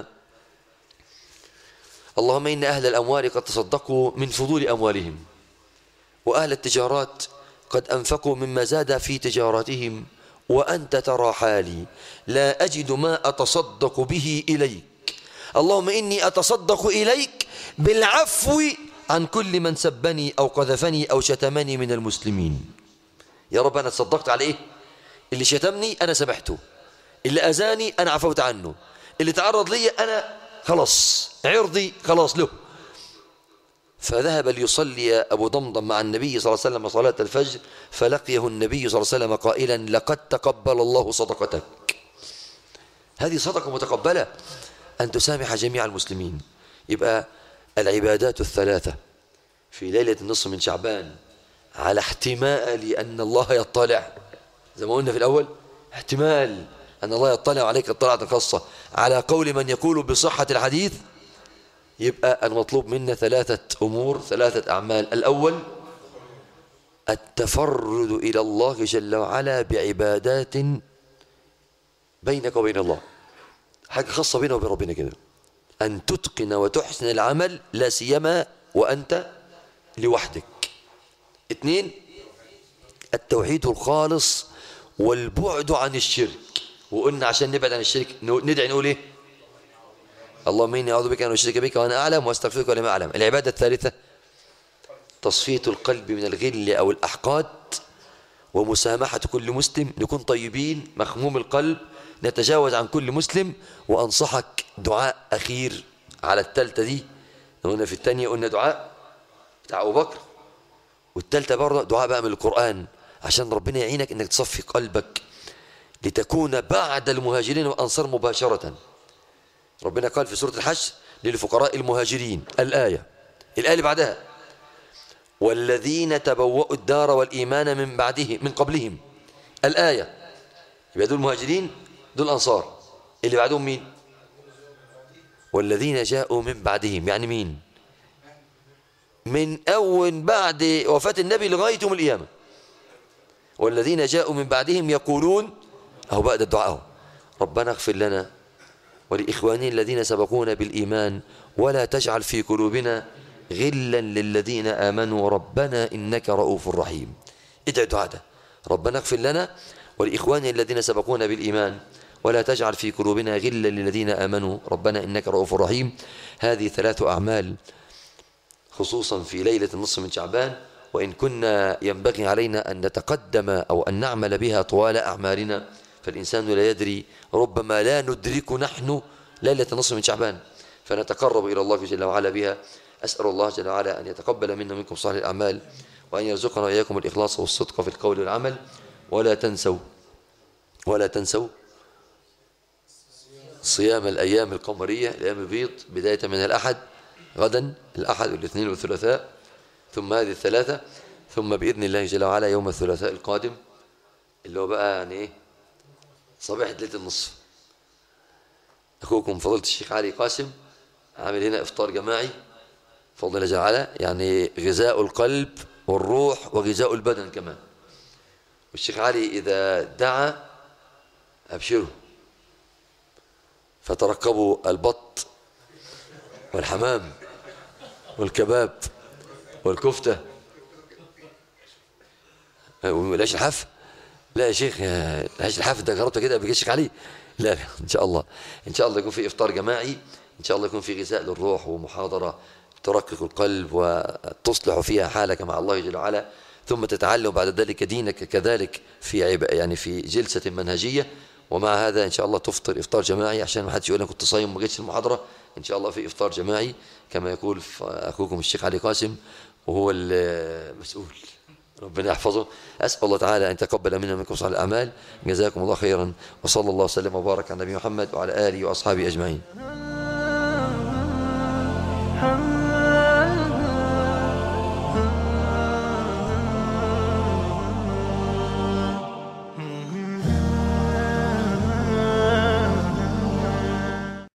اللهم إن أهل الأموال قد تصدقوا من فضول أموالهم وأهل التجارات قد أنفقوا مما زاد في تجاراتهم وأنت ترى حالي لا أجد ما أتصدق به إليك اللهم إني أتصدق إليك بالعفو عن كل من سبني أو قذفني أو شتمني من المسلمين يا رب أنا تصدقت على إيه اللي شتمني أنا سمحته اللي أذاني أنا عفوت عنه اللي تعرض لي أنا خلاص عرضي خلاص له فذهب ليصلي أبو ضمضم مع النبي صلى الله عليه وسلم صلاة الفجر فلقيه النبي صلى الله عليه وسلم قائلا لقد تقبل الله صدقتك هذه صدقة متقبلة أن تسامح جميع المسلمين يبقى العبادات الثلاثة في ليلة النصف من شعبان على احتمال أن الله يطلع زي ما قلنا في الأول احتمال أن الله يطلع عليك اطلاعة خاصة على قول من يقول بصحة الحديث يبقى المطلوب منا ثلاثة أمور ثلاثة أعمال الأول التفرد إلى الله جل وعلا بعبادات بينك وبين الله حاجة خاصة بينك وبين ربنا كده أن تتقن وتحسن العمل لا سيما وأنت لوحدك اثنين التوحيد الخالص والبعد عن الشرك وقلنا عشان نبعد عن الشرك ندعي نقول ايه اللهم اني اعوذ بك ان اشرك بك وانا اعلم واستغفرك ولم اعلم العباده الثالثه تصفيه القلب من الغل او الاحقاد ومسامحه كل مسلم نكون طيبين مخموم القلب نتجاوز عن كل مسلم وانصحك دعاء اخير على الثالثه دي قلنا في الثانيه قلنا دعاء بتاع ابو بكر والثالثه برضه دعاء بقى من القران عشان ربنا يعينك انك تصفي قلبك لتكون بعد المهاجرين والأنصار مباشرة ربنا قال في سورة الحج للفقراء المهاجرين الآية الآية اللي بعدها والذين تبوأوا الدار والإيمان من بعده من قبلهم الآية يبقى دول المهاجرين دول الأنصار اللي بعدهم مين والذين جاءوا من بعدهم يعني مين من أول بعد وفاة النبي لغاية يوم القيامة والذين جاءوا من بعدهم يقولون أهو بقى ده الدعاء أهو ربنا اغفر لنا ولإخواننا الذين سبقونا بالإيمان ولا تجعل في قلوبنا غلا للذين آمنوا ربنا إنك رؤوف رحيم ادعي الدعاء ده ربنا اغفر لنا ولإخواننا الذين سبقونا بالإيمان ولا تجعل في قلوبنا غلا للذين آمنوا ربنا إنك رؤوف رحيم هذه ثلاث أعمال خصوصا في ليلة النصف من شعبان وإن كنا ينبغي علينا أن نتقدم أو أن نعمل بها طوال أعمالنا فالإنسان لا يدري ربما لا ندرك نحن ليلة النصف من شعبان فنتقرب إلى الله جل وعلا بها أسأل الله جل وعلا أن يتقبل منا منكم صالح الأعمال وأن يرزقنا وإياكم الإخلاص والصدق في القول والعمل ولا تنسوا ولا تنسوا صيام الأيام القمرية الأيام البيض بداية من الأحد غدا الأحد والاثنين والثلاثاء ثم هذه الثلاثة ثم بإذن الله جل وعلا يوم الثلاثاء القادم اللي هو بقى يعني إيه صباح ليلة النصف أخوكم فضيلة الشيخ علي قاسم عامل هنا إفطار جماعي فضل الله جل وعلا يعني غذاء القلب والروح وغذاء البدن كمان والشيخ علي إذا دعا أبشروا فتركبوا البط والحمام والكباب والكفتة والعيش الحاف لا يا شيخ العيش الحاف ده جربته كده قبل الشيخ علي لا لا ان شاء الله ان شاء الله يكون في افطار جماعي ان شاء الله يكون في غذاء للروح ومحاضره ترقق القلب وتصلح فيها حالك مع الله جل وعلا ثم تتعلم بعد ذلك دينك كذلك في عب... يعني في جلسة منهجية ومع هذا إن شاء الله تفطر إفطار جماعي عشان ما حدش يقول أنا كنت صايم وما جيتش المحاضرة إن شاء الله في إفطار جماعي كما يقول أخوكم الشيخ علي قاسم وهو المسؤول ربنا يحفظه أسأل الله تعالى أن يتقبل منا منكم صالح الأعمال جزاكم الله خيرا وصلى الله وسلم وبارك على نبي محمد وعلى آله وأصحابه أجمعين